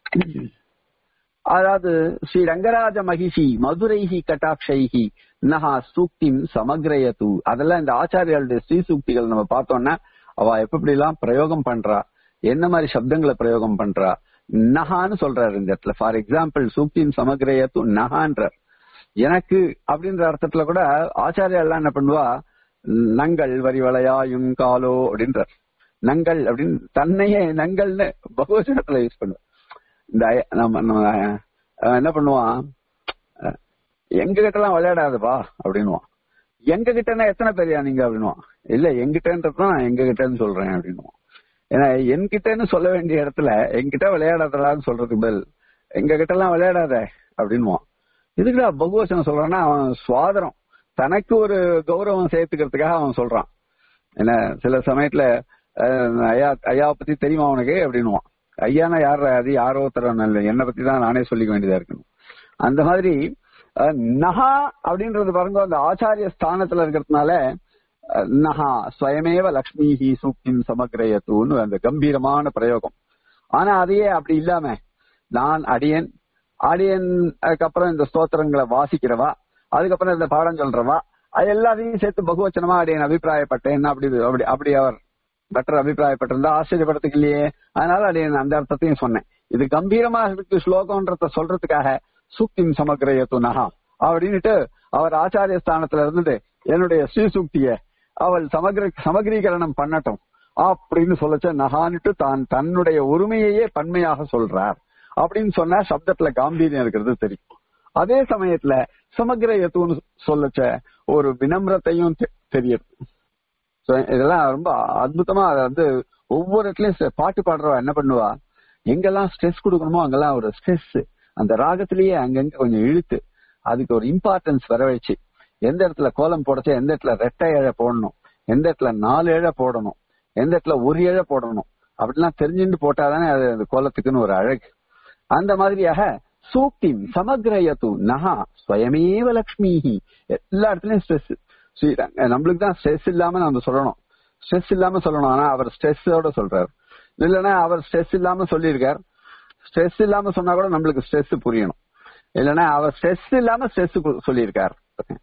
S1: அதாவது ஸ்ரீ ரங்கராஜ மகிஷி மதுரைஹி கட்டாட்சைஹி நஹா சூக்திம் சமக்ரயது அதெல்லாம் இந்த ஆச்சாரியாளுடைய ஸ்ரீ சூக்திகள் நம்ம பார்த்தோம்னா அவ எப்படி எல்லாம் பிரயோகம் பண்றா என்ன மாதிரி சப்தங்களை பிரயோகம் பண்றா நஹான்னு சொல்றாரு இந்த இடத்துல ஃபார் எக்ஸாம்பிள் சூக்திம் சமக்ரயத்து நஹான்றார் எனக்கு அப்படின்ற அர்த்தத்துல கூட ஆச்சாரியாலாம் என்ன பண்ணுவா நங்கள் வரிவளையாயும் காலோ அப்படின்றார் நங்கள் அப்படின்னு தன்னையே நங்கள்னு பகுவச்சனத்துல யூஸ் பண்ணுவார் இந்த அய- நம்ம நம்ம அஹ், என்ன பண்ணுவான் அஹ், எங்க கிட்ட எல்லாம் விளையாடாதப்பா அப்படின்னுவான் எங்க கிட்டனா எத்தனை பேரியா நீங்க அப்படின்னுவான் இல்ல எங்கிட்டன்றதான் நான் எங்க கிட்டன்னு சொல்றேன் அப்படின்னுவான் ஏன்னா என்கிட்டன்னு சொல்ல வேண்டிய இடத்துல என்கிட்ட விளையாடாதடான்னு சொல்றதுக்கு பதில் எங்க கிட்ட எல்லாம் விளையாடாத அப்படின்னுவான் இதுக்குடா பகுவசனம் சொல்றான்னா அவன் சுவாதரம் தனக்கு ஒரு கௌரவம் சேர்த்துக்கிறதுக்காக அவன் சொல்றான் என்ன சில சமயத்துல அஹ், ஐயா ஐயாவை பத்தி தெரியுமா உனக்கு அப்படின்னுவான் ஐயானா யார் அது யாரோ ஒருத்தர் இல்லை என்னை பத்தி தான் நானே சொல்லிக்க வேண்டியதா இருக்கணும் அந்த மாதிரி அஹ், நகா அப்படின்றது பாருங்க அந்த ஆச்சாரிய ஸ்தானத்துல இருக்கிறதுனால அஹ், நகா ஸ்வயமேவ லக்ஷ்மிஹி சூக்திம் சமக்ரயத்துன்னு அந்த கம்பீரமான பிரயோகம் ஆனா அதையே அப்படி இல்லாம நான் அடியன் அடியன் அதுக்கப்புறம் இந்த ஸ்தோத்திரங்களை வாசிக்கிறவா அதுக்கப்புறம் இந்த பாடம் சொல்றவா அது எல்லாத்தையும் சேர்த்து பகுவச்சனமா அடியன் அபிப்பிராயப்பட்டேன் அப்படி அப்படி அப்படி அவர் பெட்டர் அபிப்பிராயப்பட்டிருந்தா ஆச்சரியப்படுறதுக்கு இல்லையே அதனால அடியன் அந்த அர்த்தத்தையும் சொன்னேன் இது கம்பீரமா இருக்கு ஸ்லோகம்ன்றத சொல்றதுக்காக சூக்திம் சமக்கிரயத்து நகா அப்படின்னுட்டு அவர் ஆச்சாரிய ஸ்தானத்துல இருந்துட்டு என்னுடைய ஸ்ரீசூக்திய அவள் சமகிர சமகிரீகரணம் பண்ணட்டும் அப்படின்னு சொல்லச்ச நகான்னுட்டு தான் தன்னுடைய உரிமையையே பன்மையாக சொல்றார் அப்படின்னு சொன்னா சப்தத்துல காம்பீரியம் இருக்கிறது தெரியும் அதே சமயத்துல சமக்கிரயத்துன்னு சொல்லச்ச ஒரு வினம்ரத்தையும் தெ- தெரியுது So, இதெல்லாம் ரொம்ப அற்புதமா அதை வந்து ஒவ்வொரு இடத்துலயும் ச- பாட்டு பாடுறவா என்ன பண்ணுவா எங்கெல்லாம் ஸ்ட்ரெஸ் கொடுக்கணுமோ அங்கெல்லாம் ஒரு ஸ்ட்ரெஸ் அந்த ராகத்திலேயே அங்கங்க கொஞ்சம் இழுத்து அதுக்கு ஒரு இம்பார்ட்டன்ஸ் வர வச்சு எந்த இடத்துல கோலம் போடச்ச எந்த இடத்துல ரெட்டை இழை போடணும் எந்த இடத்துல நாலு இழை போடணும் எந்த இடத்துல ஒரு இழை போடணும் அப்படிலாம் தெரிஞ்சுட்டு போட்டாதானே அது அந்த கோலத்துக்குன்னு ஒரு அழகு அந்த மாதிரியாக சூக்திம் சமக்ரயத்து நகா ஸ்வயமேவ லக்ஷ்மிஹி எல்லா இடத்துலயும் ஸ்ட்ரெஸ் ஸ்ரீரங்க நம்மளுக்கு தான் ஸ்ட்ரெஸ் இல்லாம நம்ம சொல்லணும் ஸ்ட்ரெஸ் இல்லாம சொல்லணும் ஆனா அவர் ஸ்ட்ரெஸ்ஸோட சொல்றாரு இல்லைன்னா அவர் ஸ்ட்ரெஸ் இல்லாம சொல்லியிருக்கார் ஸ்ட்ரெஸ் இல்லாம சொன்னா கூட நம்மளுக்கு ஸ்ட்ரெஸ் புரியணும் இல்லைன்னா அவர் ஸ்ட்ரெஸ் இல்லாம ஸ்ட்ரெஸ் சொல்லியிருக்கார்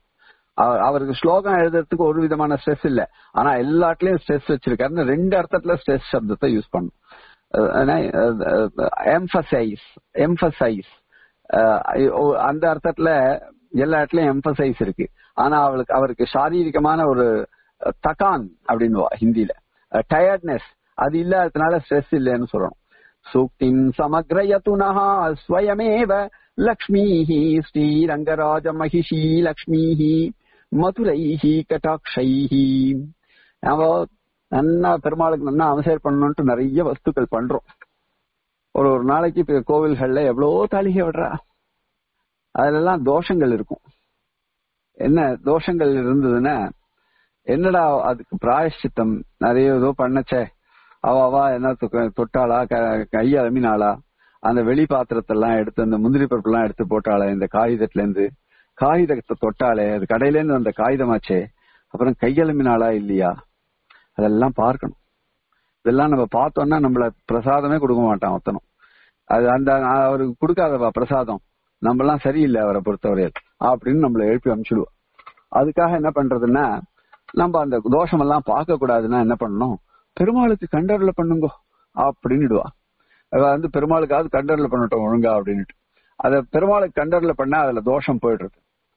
S1: அவர்- அவருக்கு ஸ்லோகம் எழுதுறதுக்கு ஒரு விதமான ஸ்ட்ரெஸ் இல்ல ஆனா எல்லாத்துலயும் ஸ்ட்ரெஸ் வச்சிருக்காருன்னு ரெண்டு அர்த்தத்துல ஸ்ட்ரெஸ் சப்தத்தை யூஸ் பண்ணும் எம்பசைஸ் எம்பசைஸ் அந்த அர்த்தத்துல எல்லா இடத்துலயும் எம்பசைஸ் இருக்கு ஆனா அவளுக்கு அவருக்கு சாரீரிகமான ஒரு அஹ், தகான் அப்படின்னு ஹிந்தில டயர்ட்னஸ் அது இல்லாததுனால ஸ்ட்ரெஸ் இல்லைன்னு சொல்லணும் சூக்திம் சமக்ரயதுனஹா ஸ்வயமேவ லக்ஷ்மீஹி ஸ்ரீரங்கராஜ மகிஷி லக்ஷ்மீஹி மதுரைஹி கட்டாட்சைஹி நாம நன்னா பெருமாளுக்கு நன்னா அவசரம் பண்ணணும்ட்டு நிறைய வஸ்துக்கள் பண்றோம் ஒரு ஒரு நாளைக்கு இப்ப கோவில்கள்ல எவ்வளவோ தாளிகை விடுறா அதுலெல்லாம் தோஷங்கள் இருக்கும் என்ன தோஷங்கள் இருந்ததுன்னா என்னடா அதுக்கு பிராயஷ்சித்தம் நிறைய ஏதோ பண்ணச்சே அவ அவ என்ன தொ- தொட்டாளா க- கைய அலமினாளா அந்த வெளி பாத்திரத்தெல்லாம் எடுத்து அந்த முந்திரி பருப்புலாம் எடுத்து போட்டாளே இந்த காகிதத்துல இருந்து காகிதத்தை தொட்டாளே அது கடையில இருந்து அந்த காகிதமாச்சே அப்புறம் கையெழுமினாளா இல்லையா அதெல்லாம் பார்க்கணும் இதெல்லாம் நம்ம பார்த்தோம்னா நம்மள பிரசாதமே கொடுக்க மாட்டான் ஒத்தனும் அது அந்த அவருக்கு கொடுக்காதவா பிரசாதம் நம்ம எல்லாம் சரியில்லை அவரை பொறுத்தவரையில் அப்படின்னு நம்மள எழுப்பி அனுப்பிச்சிடுவோம் அதுக்காக என்ன பண்றதுன்னா நம்ம அந்த தோஷம் எல்லாம் பார்க்க கூடாதுன்னா என்ன பண்ணணும் பெருமாளுக்கு கண்டர்ல பண்ணுங்கோ அப்படின்னுடுவா அவ வந்து பெருமாளுக்காவது கண்டர்ல பண்ணட்டும் ஒழுங்கா அப்படின்னுட்டு அத பெருமாளுக்கு கண்டர்ல பண்ணா அதுல தோஷம் போயிடுறது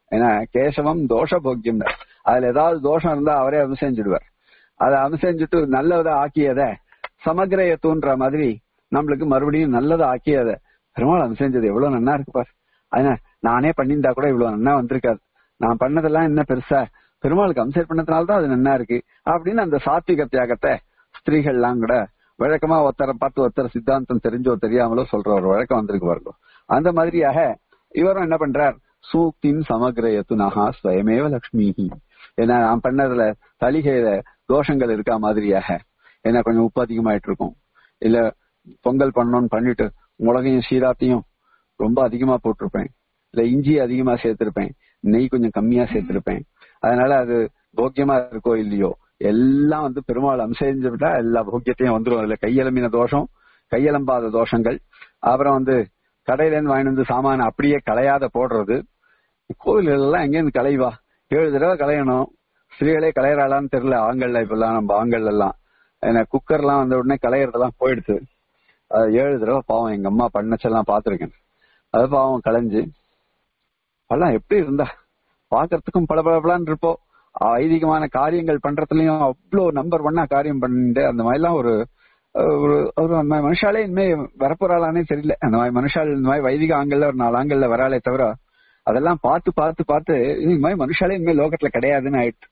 S1: ஏன்னா கேசவம் தோஷ போக்கியம் அதுல ஏதாவது தோஷம் இருந்தா அவரே அனுசரிஞ்சிடுவார் அதை அனுசரிஞ்சுட்டு நல்லதை ஆக்கியத சமக்கிரயத்துன்ற மாதிரி நம்மளுக்கு மறுபடியும் நல்லதை ஆக்கியத பெருமாள் அனுசரிஞ்சது எவ்வளவு நன்னா இருக்கு பார் அதனால நானே பண்ணியிருந்தா கூட இவ்வளவு நன்னா வந்திருக்காது நான் பண்ணதெல்லாம் என்ன பெருசா பெருமாளுக்கு அம்சர் பண்ணதுனால்தான் அது நன்னா இருக்கு அப்படின்னு அந்த சாத்விக தியாகத்தை ஸ்திரீகள்லாம் கூட வழக்கமா ஒருத்தரை பார்த்து ஒருத்தர் சித்தாந்தம் தெரிஞ்சோ தெரியாமலோ சொல்ற ஒரு வழக்கம் வந்திருக்கு பாருங்க அந்த மாதிரியாக இவரும் என்ன பண்றார் சூக்தின் சமக்கிரயத்து நகா ஸ்வயமேவ லக்ஷ்மி ஏன்னா நான் பண்ணதுல தலிகையில தோஷங்கள் இருக்கா மாதிரியாக ஏன்னா கொஞ்சம் உப்பு அதிகமாயிட்டு இருக்கும் இல்ல பொங்கல் பண்ணணும்னு பண்ணிட்டு மிளகையும் சீராத்தையும் ரொம்ப அதிகமா போட்டிருப்பேன் இல்ல இஞ்சி அதிகமா சேர்த்திருப்பேன் நெய் கொஞ்சம் கம்மியா சேர்த்திருப்பேன் அதனால அது போக்கியமா இருக்கோ இல்லையோ எல்லாம் வந்து பெருமாள் அம்செஞ்சு விட்டா எல்லா போக்கியத்தையும் வந்துரும் அதுல கையெலம்பின தோஷம் கையெலம்பாத தோஷங்கள் அப்புறம் வந்து கடையில இருந்து வாங்கிட்டு வந்து சாமான அப்படியே களையாத போடுறது கோவில்கள் எல்லாம் எங்கேருந்து களைவா ஏழு தடவை களையணும் ஸ்திரீகளே களையறாளான்னு தெரியல ஆண்கள்ல இப்பெல்லாம் நம்ம ஆண்கள் எல்லாம் ஏன்னா குக்கர் எல்லாம் வந்த உடனே களையறதெல்லாம் போயிடுச்சு அது ஏழு தடவை பாவம் எங்க அம்மா பண்ணச்செல்லாம் பாத்திருக்கேன் அது பாவம் களைஞ்சு பழம் எப்படி இருந்தா பாக்குறதுக்கும் பளபளபளான்னு இருப்போம் ஐதீகமான காரியங்கள் பண்றதுலயும் அவ்வளவு நம்பர் ஒன்னா காரியம் பண்ணிட்டு அந்த மாதிரிலாம் ஒரு ஒரு ஒரு அந்த மாதிரி மனுஷாலே இனிமே வரப்போறாளானே தெரியல அந்த மாதிரி மனுஷால் இந்த மாதிரி வைதிக ஆண்கள்ல ஒரு நாலு ஆண்கள்ல வராளே தவிர அதெல்லாம் பார்த்து பார்த்து பார்த்து இந்த மாதிரி மனுஷாலே இனிமே லோகத்துல கிடையாதுன்னு ஆயிடுச்சு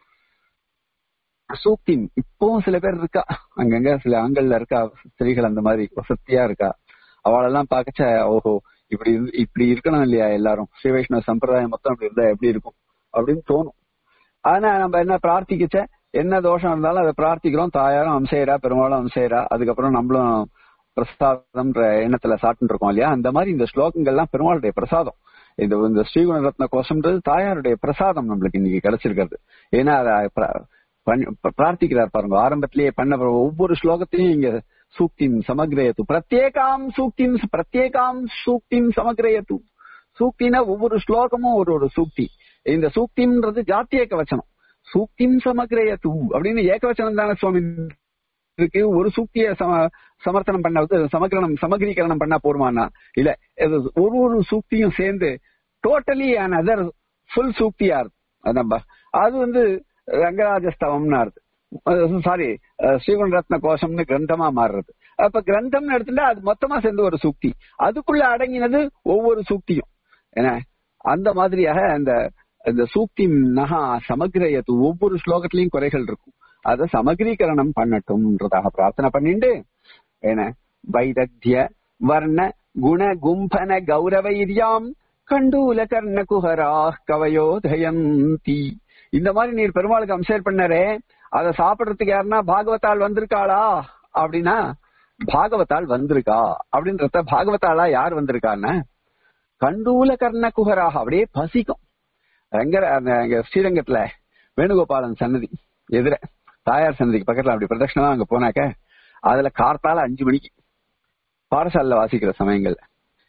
S1: சூக்தி இப்பவும் சில பேர் இருக்கா அங்கங்க சில ஆண்கள்ல இருக்கா ஸ்திரீகள் அந்த மாதிரி வசதியா இருக்கா அவளெல்லாம் பார்க்கச்ச ஓஹோ இப்படி இப்படி இருக்கணும் இல்லையா எல்லாரும் ஸ்ரீ வைஷ்ணவ சம்பிரதாயம் மொத்தம் அப்படி இருந்தா எப்படி இருக்கும் அப்படின்னு தோணும் ஆனா நம்ம என்ன பிரார்த்திக்கச்ச என்ன தோஷம் இருந்தாலும் அதை பிரார்த்திக்கிறோம் தாயாரும் அம்சையரா பெருமாளும் அம்சையரா அதுக்கப்புறம் நம்மளும் பிரசாதம்ன்ற எண்ணத்துல சாப்பிட்டு இருக்கோம் இல்லையா அந்த மாதிரி இந்த ஸ்லோகங்கள்லாம் பெருமாளுடைய பிரசாதம் இந்த இந்த ஸ்ரீகுண ரத்ன கோஷம்ன்றது தாயாருடைய பிரசாதம் நம்மளுக்கு இன்னைக்கு கிடைச்சிருக்கிறது ஏன்னா அதை பிரார்த்திக்கிறார் பாருங்க ஆரம்பத்திலேயே பண்ண ஒவ்வொரு ஸ்லோகத்தையும் இங்க சூக்திம் சமக்ரயத்து பிரத்யேகாம் சூக்திம் பிரத்யேகாம் சூக்திம் சமக்ரயத்து சூக்தினா ஒவ்வொரு ஸ்லோகமும் ஒரு ஒரு சூக்தி இந்த சூக்தின்றது ஜாத்திய கவச்சனம் சூக்திம் சமக்ரயத்து அப்படின்னு ஏகவச்சனம் தானே சுவாமி இருக்கு ஒரு சூக்திய சமர்த்தனம் பண்ண சமக்கிரணம் சமகிரீகரணம் பண்ணா போருமானா இல்ல ஒரு ஒரு சூக்தியும் சேர்ந்து டோட்டலி அன் அதர் ஃபுல் சூக்தியா இருக்கு நம்ம அது வந்து ரங்கராஜஸ்தவம்னு அர்த்தம் சாரி ஸ்ரீவன் ரத்ன கோஷம்னு கிரந்தமா மாறுறது அப்ப கிரந்தம்னு எடுத்துட்டா அது மொத்தமா சேர்ந்து ஒரு சூக்தி அதுக்குள்ள அடங்கினது ஒவ்வொரு சூக்தியும் என்ன அந்த மாதிரியாக அந்த இந்த சூக்தி நகா சமக்கிரயத்து ஒவ்வொரு ஸ்லோகத்திலையும் குறைகள் இருக்கும் அதை சமகிரீகரணம் பண்ணட்டும்ன்றதாக பிரார்த்தனை பண்ணிண்டு என்ன வைதக்திய வர்ண குண கும்பன கௌரவைரியாம் கண்டூல கர்ண குஹரா கவயோ தயந்தி இந்த மாதிரி நீர் பெருமாளுக்கு அம்சேர் பண்ணாரே அதை சாப்பிடுறதுக்கு யாருன்னா பாகவதால் வந்திருக்காளா அப்படின்னா பாகவதால் வந்திருக்கா அப்படின்றத பாகவதாலா யார் வந்திருக்கான்னு கண்டூல கர்ண குஹராக அப்படியே பசிக்கும் ரங்கர அந்த ஸ்ரீரங்கத்துல வேணுகோபாலன் சன்னதி எதிர தாயார் சன்னதிக்கு பக்கத்துல அப்படி பிரதட்சணமா அங்க போனாக்க அதுல கார்த்தால அஞ்சு மணிக்கு பாடசாலைல வாசிக்கிற சமயங்கள்ல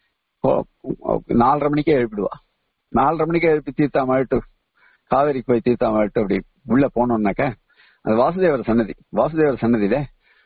S1: நாலரை மணிக்கே எழுப்பிடுவா நாலரை மணிக்கே எழுப்பி தீர்த்தா மாட்டு காவேரிக்கு போய் தீர்த்தா மாட்டு அப்படி உள்ள போனோம்னாக்க அது வாசுதேவர் சன்னதி வாசுதேவர் சன்னதியில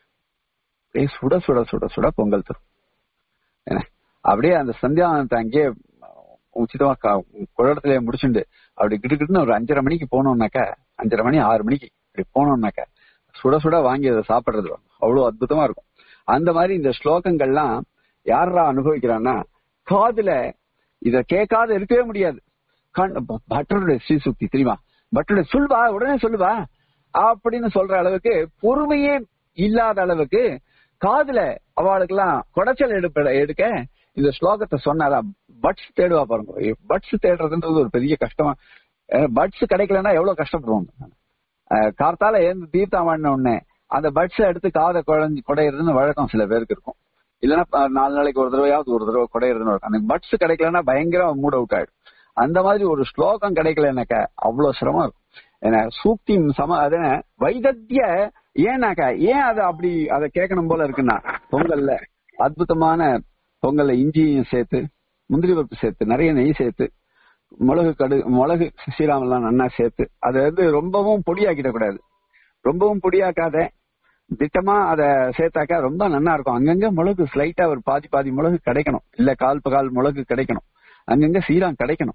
S1: சுட சுட சுட சுட பொங்கல் தரும் என்ன அப்படியே அந்த சந்தியானத்தை அங்கேயே உச்சிதமா குழடத்திலே முடிச்சுண்டு அப்படி கிட்டுக்கிட்டுன்னு ஒரு அஞ்சரை மணிக்கு போனோம்னாக்கா அஞ்சரை மணி ஆறு மணிக்கு இப்படி போனோம்னாக்கா சுட சுட வாங்கி அதை சாப்பிடுறது அவ்வளவு அற்புதமா இருக்கும் அந்த மாதிரி இந்த ஸ்லோகங்கள்லாம் யாரா அனுபவிக்கிறான்னா காதுல இத கேட்காத இருக்கவே முடியாது பட்டருடைய ஸ்ரீசுக்தி தெரியுமா பட்டருடைய சொல்வா உடனே சொல்லுவா அப்படின்னு சொல்ற அளவுக்கு பொறுமையே இல்லாத அளவுக்கு காதுல அவளுக்கு எல்லாம் குடைச்சல் எடுப்ப எடுக்க இந்த ஸ்லோகத்தை சொன்னாரா பட்ஸ் தேடுவா பாருங்க பட்ஸ் தேடுறதுன்றது ஒரு பெரிய கஷ்டமா பட்ஸ் கிடைக்கலன்னா எவ்வளவு கஷ்டப்படுவாங்க கார்த்தால ஏந்து தீர்த்தாமண்ண உடனே அந்த பட்ஸ் எடுத்து காதை குழஞ்சி குடையிறதுன்னு வழக்கம் சில பேருக்கு இருக்கும் இல்லைன்னா நாலு நாளைக்கு ஒரு தடவையாவது ஒரு தடவை குடையிறதுன்னு இருக்கும் அந்த பட்ஸ் கிடைக்கலன்னா பயங்கரம் மூட் அவுட் ஆயிடும் அந்த மாதிரி ஒரு ஸ்லோகம் கிடைக்கலனாக்க அவ்வளவு சிரமம் இருக்கும் ஏன்னா சூக்தி சம அது வைதத்திய ஏன்னாக்கா ஏன் அதை அப்படி அதை கேட்கணும் போல இருக்குன்னா பொங்கல்ல அற்புதமான பொங்கல்ல இஞ்சியும் சேர்த்து முந்திரி பருப்பு சேர்த்து நிறைய நெய் சேர்த்து மிளகு கடு மிளகு சீராமெல்லாம் நன்னா சேர்த்து அதை வந்து ரொம்பவும் பொடியாக்கிட கூடாது ரொம்பவும் பொடியாக்காத திட்டமா அதை சேர்த்தாக்கா ரொம்ப நல்லா இருக்கும் அங்கங்க மிளகு ஸ்லைட்டா ஒரு பாதி பாதி மிளகு கிடைக்கணும் இல்ல கால் கால் மிளகு கிடைக்கணும் அங்கங்க சீரம் கிடைக்கணும்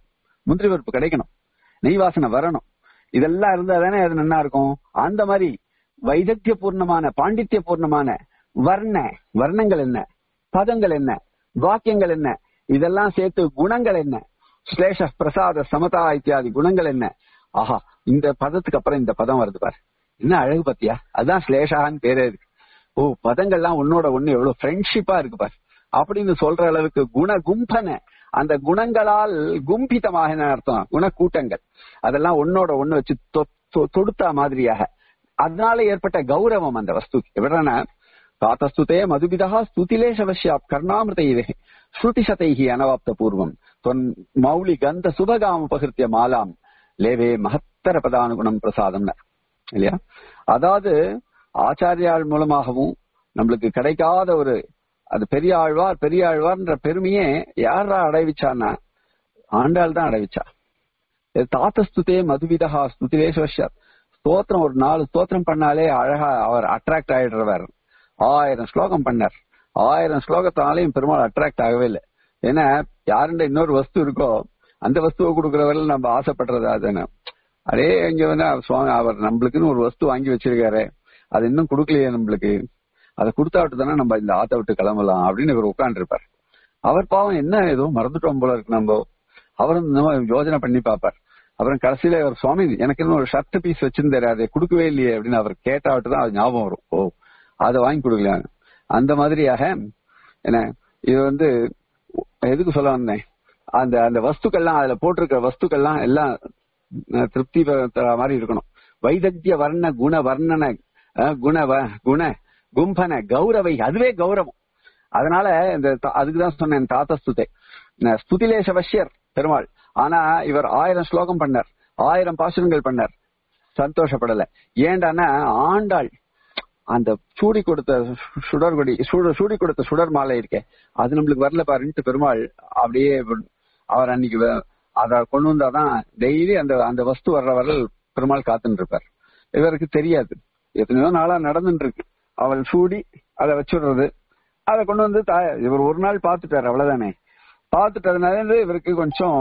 S1: முந்திரி பருப்பு கிடைக்கணும் நெய் வாசனை வரணும் இதெல்லாம் இருந்தா தானே அது நல்லா இருக்கும் அந்த மாதிரி வைதத்திய பூர்ணமான பாண்டித்ய பூர்ணமான வர்ண வர்ணங்கள் என்ன பதங்கள் என்ன வாக்கியங்கள் என்ன இதெல்லாம் சேர்த்து குணங்கள் என்ன ஸ்லேஷ பிரசாத சமதா இத்தியாதி குணங்கள் என்ன ஆஹா இந்த பதத்துக்கு அப்புறம் இந்த பதம் வருது பாரு என்ன அழகு பத்தியா அதுதான் ஸ்லேஷான்னு பேரே இருக்கு ஓ பதங்கள்லாம் உன்னோட ஒண்ணு எவ்வளவு ஃப்ரெண்ட்ஷிப்பா இருக்கு பாரு அப்படின்னு சொல்ற அளவுக்கு குண கும்பன அந்த குணங்களால் கும்பிதமாக அர்த்தம் குணக்கூட்டங்கள் அதெல்லாம் ஒன்னோட ஒண்ணு வச்சு தொ- தொ- தொடுத்தா மாதிரியாக அதனால ஏற்பட்ட கௌரவம் அந்த வஸ்து எப்படின்னா தாத்தஸ்துதே மதுபிதா ஸ்துதிலேஷவசியா கர்ணாமிருத இவே ஸ்ருதிசதைஹி அனவாப்த பூர்வம் தொன் மௌலி கந்த சுபகாம உபகிருத்திய மாலாம் லேவே மகத்தர பதானுகுணம் பிரசாதம்னு இல்லையா அதாவது ஆச்சாரியாள் மூலமாகவும் நம்மளுக்கு கிடைக்காத ஒரு அது பெரிய ஆழ்வார் பெரிய ஆழ்வார்ன்ற பெருமையே யாரா அடைவிச்சான்னா ஆண்டாள் தான் அடைவிச்சா இது தாத்தஸ்துதே மதுவிதா ஸ்துதிலேஸ்வர்ஷா ஸ்தோத்திரம் ஒரு நாலு ஸ்தோத்திரம் பண்ணாலே அழகா அவர் அட்ராக்ட் ஆயிடுறவர் ஆயிரம் ஸ்லோகம் பண்ணார் ஆயிரம் ஸ்லோகத்தாலையும் பெருமாள் அட்ராக்ட் ஆகவே இல்லை ஏன்னா யாருண்ட இன்னொரு வஸ்து இருக்கோ அந்த வஸ்துவை கொடுக்கறவர்கள் நம்ம ஆசைப்படுறது அதுன்னு அதே இங்க வந்து அவர் சுவாமி அவர் நம்மளுக்குன்னு ஒரு வஸ்து வாங்கி வச்சிருக்காரு அது இன்னும் கொடுக்கலையே நம்மளுக்கு அதை கொடுத்தாட்டு தானே நம்ம இந்த ஆத்த விட்டு கிளம்பலாம் அப்படின்னு இவர் உட்காந்துருப்பார் அவர் பாவம் என்ன ஏதோ மறந்துட்டோம் போல இருக்கு நம்ம அவரும் இந்த மாதிரி யோஜனை பண்ணி பார்ப்பார் அப்புறம் கடைசியில அவர் சுவாமி எனக்கு இன்னும் ஒரு ஷர்ட் பீஸ் வச்சிருந்தாரு அதை கொடுக்கவே இல்லையே அப்படின்னு அவர் கேட்டாவிட்டு தான் அது ஞாபகம் வரும் ஓ அதை வாங்கி கொடுக்கலாம் அந்த மாதிரியாக என்ன இது வந்து எதுக்கு சொல்ல வந்தேன் அந்த அந்த வஸ்துக்கள்லாம் அதுல போட்டிருக்கிற வஸ்துக்கள்லாம் எல்லாம் அஹ், திருப்தி தர மாதிரி இருக்கணும் வைதத்திய வர்ண குண வர்ணன அஹ், குண வ- குண கும்பன கௌரவை அதுவே கௌரவம் அதனால இந்த த- அதுக்குதான் சொன்னேன் தாத்தஸ்துதே ந- ஸ்துதிலேஷவஷ்யர் பெருமாள் ஆனா இவர் ஆயிரம் ஸ்லோகம் பண்ணார் ஆயிரம் பாசுரங்கள் பண்ணார் சந்தோஷப்படல ஏண்டான்னா ஆண்டாள் அந்த சூடி கொடுத்த சுடர்கொடி சுட சூடி கொடுத்த சுடர் மாலை இருக்கே அது நம்மளுக்கு வரல பாருன்ட்டு பெருமாள் அப்படியே அவர் அன்னைக்கு வ- அத கொண்டு வந்தாதான் டெய்லி அந்த அந்த வஸ்து வர்ற வரல் பெருமாள் காத்துன்னு இருப்பார் இவருக்கு தெரியாது எத்தனையோ நாளா நடந்துட்டு இருக்கு அவள் சூடி அதை வச்சுடுறது அதை கொண்டு வந்து தா- இவர் ஒரு நாள் பார்த்துட்டாரு அவ்வளவுதானே பார்த்துட்டதுனால இருந்து இவருக்கு கொஞ்சம்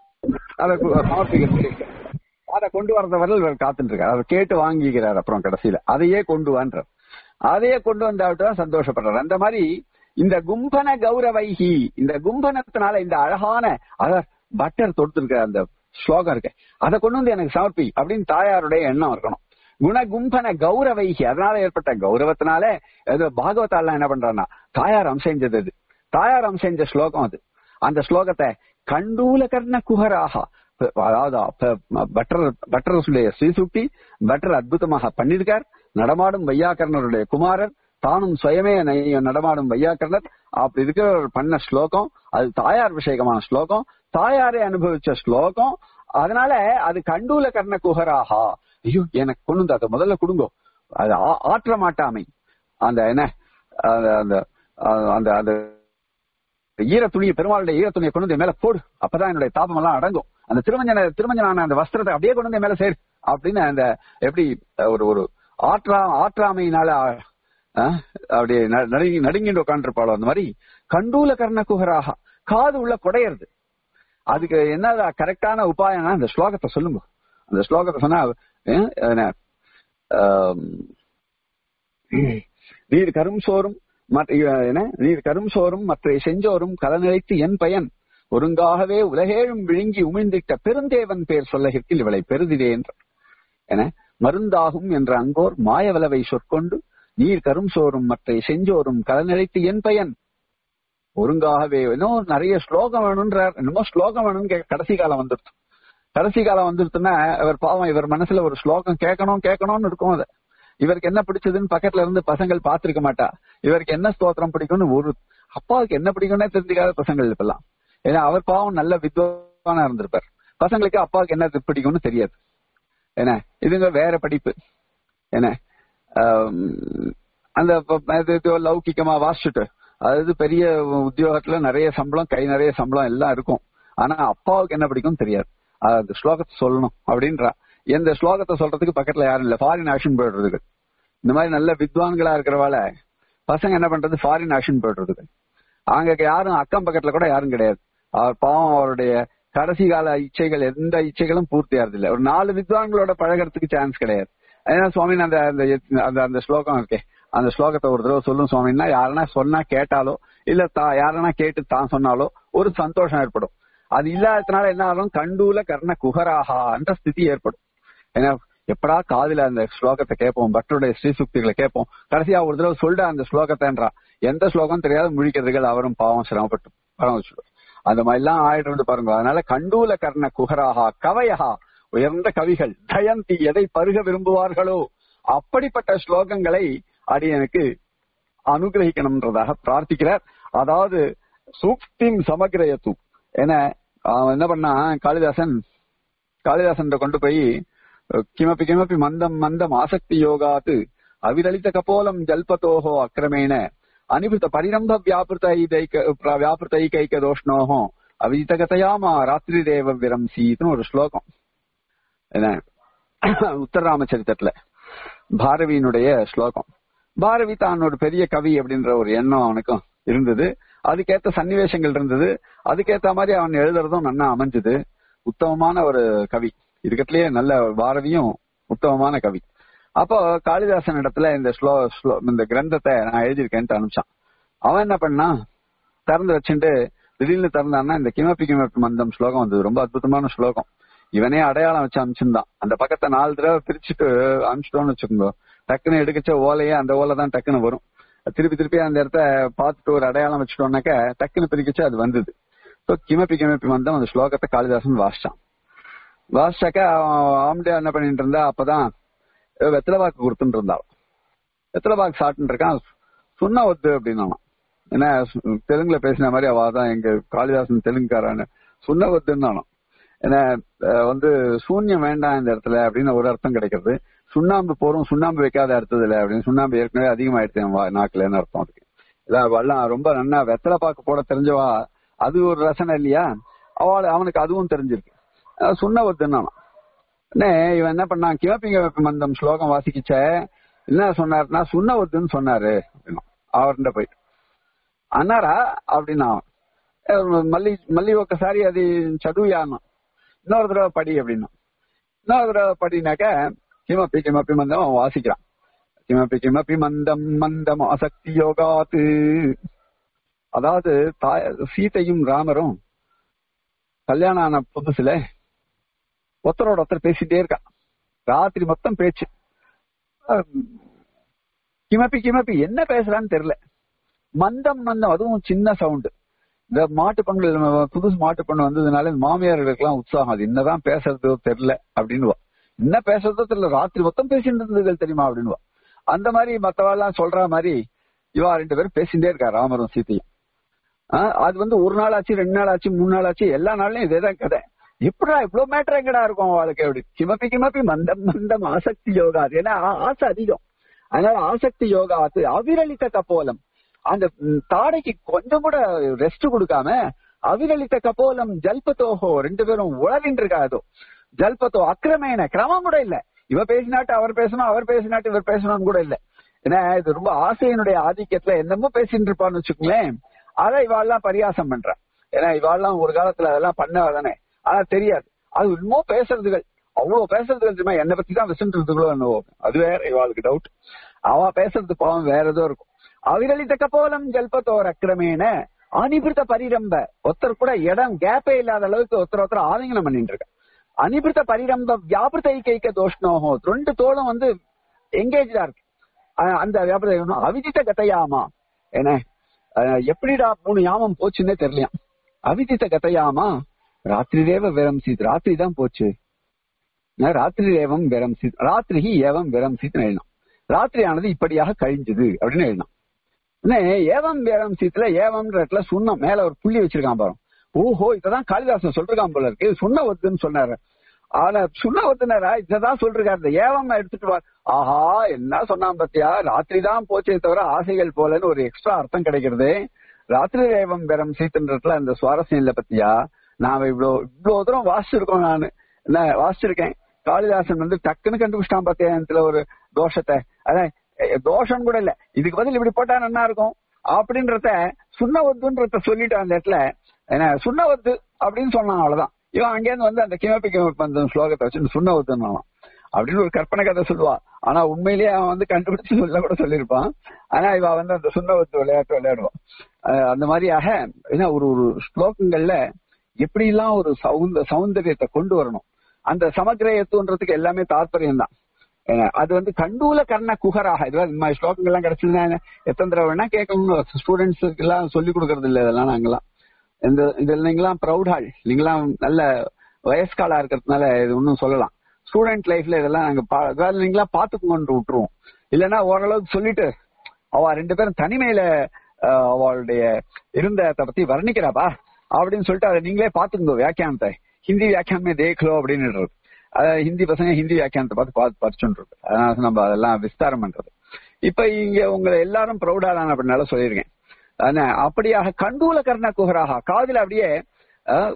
S1: அதை கு- சமர்ப்பிக்கிறது அதை கொண்டு வரத வரல் இவர் காத்துட்டு இருக்காரு அவர் கேட்டு வாங்கிக்கிறார் அப்புறம் கடைசியில அதையே கொண்டு வான்றார் அதையே கொண்டு வந்தாவிட்டு தான் சந்தோஷப்படுறார் அந்த மாதிரி இந்த கும்பன கௌரவைஹி இந்த கும்பனத்தினால இந்த அழகான அத பட்டர் தொடுத்திருக்கிற அந்த ஸ்லோகம் இருக்கு அதை கொண்டு வந்து எனக்கு சமர்ப்பி அப்படின்னு தாயாருடைய எண்ணம் இருக்கணும் குண கும்பன கௌரவைஹி அதனால ஏற்பட்ட கௌரவத்தினால அது பாகவதாலாம் என்ன பண்றான்னா தாயார் அம்செஞ்சது அது தாயார் அம்செஞ்ச ஸ்லோகம் அது அந்த ஸ்லோகத்தை கண்டூல கர்ண குஹராக அதாவது அப்ப பட்டர் பட்டரசுடைய ஸ்ரீசுக்தி பட்டர் அற்புதமாக பண்ணிருக்கார் நடமாடும் வையாக்கர்ணருடைய குமாரர் தானும் சுயமே நை- நடமாடும் வையாக்கர்ணர் அப்படி இருக்கிறவர் பண்ண ஸ்லோகம் அது தாயார் விஷயகமான ஸ்லோகம் தாயாரை அனுபவிச்ச ஸ்லோகம் அதனால அது கண்டூல கர்ண குஹராகா ஐயோ எனக்கு கொண்டு வந்து அதை முதல்ல கொடுங்கோ அது ஆ- ஆற்ற மாட்டாமை அந்த என்ன அந்த அந்த அந்த அந்த ஈர துணியை பெருமாளுடைய ஈர துணியை கொண்டு வந்து என் மேல போடு அப்பதான் என்னுடைய தாபம் எல்லாம் அடங்கும் அந்த திருமஞ்சன திருமஞ்சனான அந்த வஸ்திரத்தை அப்படியே கொண்டு வந்து என் மேல சேரு அப்படின்னு அந்த எப்படி ஒரு ஒரு ஆற்றா ஆற்றாமையினால அஹ், அப்படியே ந- நடுங்கி நடுங்கிட்டு உட்காந்துருப்பாளோ அந்த மாதிரி கண்டூல கர்ண குஹராக காது உள்ள குடையிறது அதுக்கு என்ன கரெக்டான உபாயம்னா அந்த ஸ்லோகத்தை சொல்லுங்க அந்த ஸ்லோகத்தை சொன்னா அஹ், என்ன, ஆம், நீர் கரும் சோறும் மற்ற இ- என்ன நீர் கரும் சோறும் மற்ற செஞ்சோறும் கலநிலைத்து என் பயன் ஒருங்காகவே உலகேழும் விழுங்கி உமிழ்ந்திட்ட பெருந்தேவன் பேர் சொல்லகிற்கில் இவளை பெருதிலே என்ற என மருந்தாகும் என்ற அங்கோர் மாயவலவை சொற்கொண்டு நீர் கரும் சோறும் மற்ற செஞ்சோறும் கலநிலைத்து என் பயன் ஒருங்காகவே இன்னும் நிறைய ஸ்லோகம் வேணும்ன்றார் என்னமோ ஸ்லோகம் வேணும்னு கே- கடைசி காலம் வந்துருச்சு கடைசி காலம் வந்துருச்சுன்னா இவர் பாவம் இவர் மனசுல ஒரு ஸ்லோகம் கேட்கணும் கேட்கணும்னு இருக்கும் அது இவருக்கு என்ன பிடிச்சதுன்னு பக்கத்துல இருந்து பசங்கள் பார்த்திருக்க மாட்டா இவருக்கு என்ன ஸ்தோத்திரம் பிடிக்கும்னு ஒரு அப்பாவுக்கு என்ன பிடிக்கும்னே தெரிஞ்சுக்காத பசங்கள் இப்பெல்லாம் ஏன்னா அவர் பாவம் நல்ல வித்வானா இருந்திருப்பார் பசங்களுக்கு அப்பாவுக்கு என்ன பிடிக்கும்னு தெரியாது என்ன இதுங்க வேற படிப்பு என்ன ஆம், அந்த ப- இது இது லௌகிக்கமா வாசிச்சுட்டு அதாவது பெரிய உத்தியோகத்துல நிறைய சம்பளம் கை நிறைய சம்பளம் எல்லாம் இருக்கும் ஆனா அப்பாவுக்கு என்ன பிடிக்கும் தெரியாது அது ஸ்லோகத்தை சொல்லணும் அப்படின்றா எந்த ஸ்லோகத்தை சொல்றதுக்கு பக்கத்துல யாரும் இல்ல ஃபாரின் ஆக்ஷன் போயிடுறதுக்கு இந்த மாதிரி நல்ல வித்வான்களா இருக்கிறவால பசங்க என்ன பண்றது ஃபாரின் ஆக்ஷன் போயிடுறதுக்கு அங்க யாரும் அக்கம் பக்கத்துல கூட யாரும் கிடையாது அவர் பாவம் அவருடைய கடைசி கால இச்சைகள் எந்த இச்சைகளும் பூர்த்தி ஆறதில்லை ஒரு நாலு வித்வான்களோட பழகிறதுக்கு சான்ஸ் கிடையாது ஏன்னா சுவாமி அந்த அந்த அந்த அந்த ஸ்லோகம் இருக்கே அந்த ஸ்லோகத்தை ஒரு தடவை சொல்லும் சுவாமின்னா யாருன்னா சொன்னா கேட்டாலோ இல்ல தா யாருன்னா கேட்டு தான் சொன்னாலோ ஒரு சந்தோஷம் ஏற்படும் அது இல்லாததுனால என்ன ஆகும் கண்டூல கர்ண குஹராகான்ற ஸ்திதி ஏற்படும் ஏன்னா எப்படா காதுல அந்த ஸ்லோகத்தை கேட்போம் பட்டருடைய ஸ்ரீசுக்திகளை கேட்போம் கடைசியா ஒரு தடவை சொல்ற அந்த ஸ்லோகத்தைன்றா எந்த ஸ்லோகம் தெரியாத முழிக்கிறதுகள் அவரும் பாவம் சிரமப்பட்டு பரம் வச்சுடுவார் அந்த மாதிரி எல்லாம் ஆயிட்டு பாருங்க அதனால கண்டூல கர்ண குஹராகா கவயஹா உயர்ந்த கவிகள் தயந்தி எதை பருக விரும்புவார்களோ அப்படிப்பட்ட ஸ்லோகங்களை அடியனுக்கு அனுகிரகிக்கணும்ன்றதாக பிரார்த்திக்கிறார் அதாவது சூக்திம் சமக்கிரயத்து என அவன் என்ன பண்ணா காளிதாசன் காளிதாசன் கொண்டு போய் கிமப்பி கிமப்பி மந்தம் மந்தம் ஆசக்தி யோகாத் அவிரலித கபோலம் ஜல்பதோஹோ அக்கிரமேண அனிபுத்த பரிரம்ப வியாபிருத்தைக வியாபிருத்தைகைக தோஷ்ணோஹோ அவிதிதகதையாமா ராத்திரி தேவ விரம்சீத்னு ஒரு ஸ்லோகம் என்ன உத்தரராமச்சரித்திரத்துல பாரவியினுடைய ஸ்லோகம் பாரவி தான் ஒரு பெரிய கவி அப்படின்ற ஒரு எண்ணம் அவனுக்கும் இருந்தது அதுக்கேத்த சன்னிவேஷங்கள் இருந்தது அதுக்கேத்த மாதிரி அவன் எழுதுறதும் நன்னா அமைஞ்சது உத்தமமான ஒரு கவி இருக்கட்லயே நல்ல பாரதியும் உத்தமமான கவி அப்போ காளிதாசன் இடத்துல இந்த ஸ்லோ ஸ்லோ இந்த கிரந்தத்தை நான் எழுதியிருக்கேன்ட்டு அனுப்பிச்சான் அவன் என்ன பண்ணா திறந்து வச்சுட்டு திடீர்னு திறந்தான்னா இந்த கிமப்பி கிமப்பி மந்தம் ஸ்லோகம் வந்தது ரொம்ப அற்புதமான ஸ்லோகம் இவனே அடையாளம் வச்சு அனுப்பிச்சிருந்தான் அந்த பக்கத்தை நாலு தடவை பிரிச்சுட்டு அனுப்பிச்சிட்டோம்னு வச்சுக்கோங்க டக்குன்னு எடுக்கச்ச ஓலையே அந்த ஓலை தான் டக்குன்னு வரும் திருப்பி திருப்பி அந்த இடத்த பார்த்துட்டு ஒரு அடையாளம் வச்சுட்டோம்னாக்க டக்குன்னு பிரிக்கச்சு அது வந்தது ஸோ கிமப்பி கிமப்பி மந்தம் அந்த ஸ்லோகத்தை காளிதாசன் வாசிச்சான் வாசிச்சாக்க ஆம்டே என்ன பண்ணிட்டு இருந்தா அப்பதான் வெத்தலை பாக்கு கொடுத்துட்டு இருந்தாள் வெத்தலை பாக்கு சாப்பிட்டு இருக்கான் சுண்ணா ஒத்து அப்படின்னா ஏன்னா தெலுங்குல பேசின மாதிரி அவ தான் எங்க காளிதாசன் தெலுங்குக்காரான்னு சுண்ண ஒத்துன்னு ஏன்னா வந்து சூன்யம் வேண்டாம் இந்த இடத்துல அப்படின்னு ஒரு அர்த்தம் கிடைக்கிறது சுண்ணாம்பு போறோம் சுண்ணாம்பு வைக்காத அர்த்தம் இல்லை அப்படின்னு சுண்ணாம்பு ஏற்கனவே அதிகமாயிடுச்சு நாக்குலன்னு அர்த்தம் அதுக்கு இதான் ரொம்ப நன்னா வெத்தலை பாக்கு போட தெரிஞ்சவா அது ஒரு ரசனை இல்லையா அவள் அவனுக்கு அதுவும் தெரிஞ்சிருக்கு சுண்ண ஒத்துன்னா இவன் என்ன பண்ணான் கிமப்பி கிமப்பி மந்தம் ஸ்லோகம் வாசிக்கிச்ச என்ன சொன்னாருன்னா சுண்ண ஒத்துன்னு சொன்னாரு அவர்கிட்ட போயிட்டு అన్నారా அப்படின்னா మళ్ళీ మళ్ళీ ఒకసారి అది చదువుయాను இன்னொரு தடவை படி அப்படின்னா இன்னொரு தடவை படினாக்க கிமப்பி கிமப்பி மந்தம் அவன் வாசிக்கிறான் கிமப்பி கிமப்பி மந்தம் மந்தம் அசக்தி யோகாத்து அதாவது தாய் சீத்தையும் ராமரும் கல்யாணம் ஆன புதுசுல ஒருத்தரோட ஒருத்தர் பேசிட்டே இருக்கா ராத்திரி மொத்தம் பேச்சு கிமப்பி கிமப்பி என்ன பேசுறான்னு தெரியல மந்தம் மந்தம் அதுவும் சின்ன சவுண்டு இந்த மாட்டு பொங்கல் புதுசு மாட்டு பொண்ணு வந்ததுனால மாமியார்களுக்கு எல்லாம் உற்சாகம் அது என்னதான் பேசுறதோ தெரியல அப்படின்னு என்ன பேசுறதோ தெரியல ராத்திரி மொத்தம் பேசிட்டு இருந்ததுகள் தெரியுமா அப்படின்னு அந்த மாதிரி மத்தவாள்லாம் சொல்ற மாதிரி இவா ரெண்டு பேரும் பேசிட்டே இருக்கா ராமரும் சீத்தையும் அது வந்து ஒரு நாள் ஆச்சு ரெண்டு நாள் ஆச்சு மூணு நாள் ஆச்சு எல்லா நாள்லயும் இதேதான் கதை எப்படா இவ்வளவு மேட்டர் எங்கடா இருக்கும் அவளுக்கு அப்படி கிமப்பி கிமப்பி மந்தம் மந்தம் ஆசக்தி யோகா அது ஏன்னா ஆசை அதிகம் அதனால ஆசக்தி யோகா அது அவிரலித்த கப்போலம் அந்த தாடைக்கு கொஞ்சம் கூட ரெஸ்ட் கொடுக்காம அவிரலித்த கபோலம் ஜல்பத்தோஹோ ரெண்டு பேரும் உளறின்னு இருக்காதோ ஜல்பத்தோ அக்கிரமேன கிரமம் கூட இல்ல இவ பேசினாட்டு அவர் பேசணும் அவர் பேசினாட்டு இவர் பேசணும்னு கூட இல்ல ஏன்னா இது ரொம்ப ஆசையினுடைய ஆதிக்கத்துல என்னமோ பேசிட்டு இருப்பான்னு வச்சுக்கோங்களேன் அதை இவாள்லாம் பரியாசம் பண்றான் ஏன்னா இவாள்லாம் ஒரு காலத்துல அதெல்லாம் பண்ண ஆனா தெரியாது அது இன்னமும் பேசுறதுகள் அவ்வளவு பேசுறதுகள் தெரியுமா என்னை பத்தி தான் விசுன்றதுகளோ என்னவோ அது வேற இவாளுக்கு டவுட் அவ பேசுறது பாவம் வேற ஏதோ இருக்கும் அவிரலித்த கபோலம் ஜல்பத்தோர் அக்கிரமேன அனிபிருத்த பரிரம்ப ஒருத்தர் கூட இடம் கேப்பே இல்லாத அளவுக்கு ஒருத்தர் ஒருத்தர் ஆலிங்கனம் பண்ணிட்டு இருக்க அனிபிருத்த பரிரம்ப வியாபிருத்த ஐக்கைக்க தோஷ்ணோகோ ரெண்டு தோளும் வந்து எங்கேஜா இருக்கு அந்த வியாபார அவிதித்த கதையாமா என்ன எப்படிடா மூணு யாமம் போச்சுன்னே தெரியலையாம் அவிதித்த கதையாமா ராத்திரி தேவ விரம்சித் ராத்திரி தான் போச்சு ராத்திரி தேவம் விரம்சித் ராத்திரி ஏவம் விரம்சித் எழுதினான் ராத்திரி ஆனது இப்படியாக கழிஞ்சது அப்படின்னு எழுதினான் ஏவம் வேரம் சீத்துல ஏவம்ன்ற சுண்ணம் மேல ஒரு புள்ளி வச்சிருக்கான் பாரு ஓஹோ இததான் காளிதாசன் சொல்றான் போல இருக்கு சுண்ண ஒத்துன்னு சொன்னாரு ஆனா சுண்ண ஒத்துனாரா இததான் சொல்றாரு இந்த ஏவம் எடுத்துட்டு வா ஆஹா என்ன சொன்னான் பத்தியா ராத்திரி தான் போச்சே தவிர ஆசைகள் போலன்னு ஒரு எக்ஸ்ட்ரா அர்த்தம் கிடைக்கிறது ராத்திரி ஏவம் வேரம் சீத்துன்றதுல அந்த சுவாரஸ்யம் இல்ல பத்தியா நாம இவ்வளவு இவ்வளவு தூரம் வாசிச்சிருக்கோம் நானு என்ன வாசிச்சிருக்கேன் காளிதாசன் வந்து டக்குன்னு கண்டுபிடிச்சிட்டான் பத்தியா ஒரு தோஷத்தை அதான் தோஷம் கூட இல்ல இதுக்கு பதில் இப்படி போட்டா நல்லா இருக்கும் அப்படின்றத சுண்ணவத்துன்றத சொல்லிட்டு அந்த இடத்துல என்ன சுண்ணவத்து அப்படின்னு சொன்னான் அவ்வளவுதான் இவன் அங்கேருந்து வந்து அந்த கிமப்பி கிமப்பி அந்த ஸ்லோகத்தை வச்சு சுண்ண ஊத்துனான் அப்படின்னு ஒரு கற்பனை கதை சொல்லுவா ஆனா உண்மையிலேயே அவன் வந்து கண்டுபிடிச்சு சொல்ல கூட சொல்லியிருப்பான் ஆனா இவ வந்து அந்த சுண்ண ஊத்து விளையாட்டு விளையாடுவான் அஹ் அந்த மாதிரியாக ஏன்னா ஒரு ஒரு ஸ்லோகங்கள்ல எப்படி எல்லாம் ஒரு சௌந்த சௌந்தரியத்தை கொண்டு வரணும் அந்த சமக்கிரயத்துன்றதுக்கு எல்லாமே தாற்பயம் தான் அது வந்து கண்டூல கர்ண குகராக இதுவா இந்த மாதிரி ஸ்லோகங்கள்லாம் கிடைச்சதுன்னா எத்தனை தடவை வேணா கேட்கணும் ஸ்டூடெண்ட்ஸுக்கு எல்லாம் சொல்லிக் கொடுக்கறது இல்லை இதெல்லாம் நாங்கெல்லாம் இந்த இதில் நீங்களாம் ப்ரௌட் ஆள் நீங்களாம் நல்ல வயஸ்காலா இருக்கிறதுனால இது ஒன்றும் சொல்லலாம் ஸ்டூடெண்ட் லைஃப்ல இதெல்லாம் நாங்க பா- அதாவது நீங்களாம் பார்த்துக்கொண்டு விட்டுருவோம் இல்லைன்னா ஓரளவுக்கு சொல்லிட்டு அவ ரெண்டு பேரும் தனிமையில அஹ், அவளுடைய இருந்ததை பத்தி வர்ணிக்கிறாப்பா அப்படின்னு சொல்லிட்டு அதை நீங்களே பாத்துக்கோ வியாக்கியானத்தை ஹிந்தி வியாக்கியானமே தேக்கலோ அப்படின்னு அதாவது ஹிந்தி பசங்க ஹிந்தி வியாக்கியானத்தை பார்த்து பார்த்து படிச்சுட்டு அதனால நம்ம அதெல்லாம் விஸ்தாரம் பண்றது இப்ப இங்க உங்களை எல்லாரும் ப்ரௌடான அப்படின்னால சொல்லியிருக்கேன் ஆனா, அப்படியாக கண்டூல கர்ண குகராக காதுல அப்படியே அஹ்,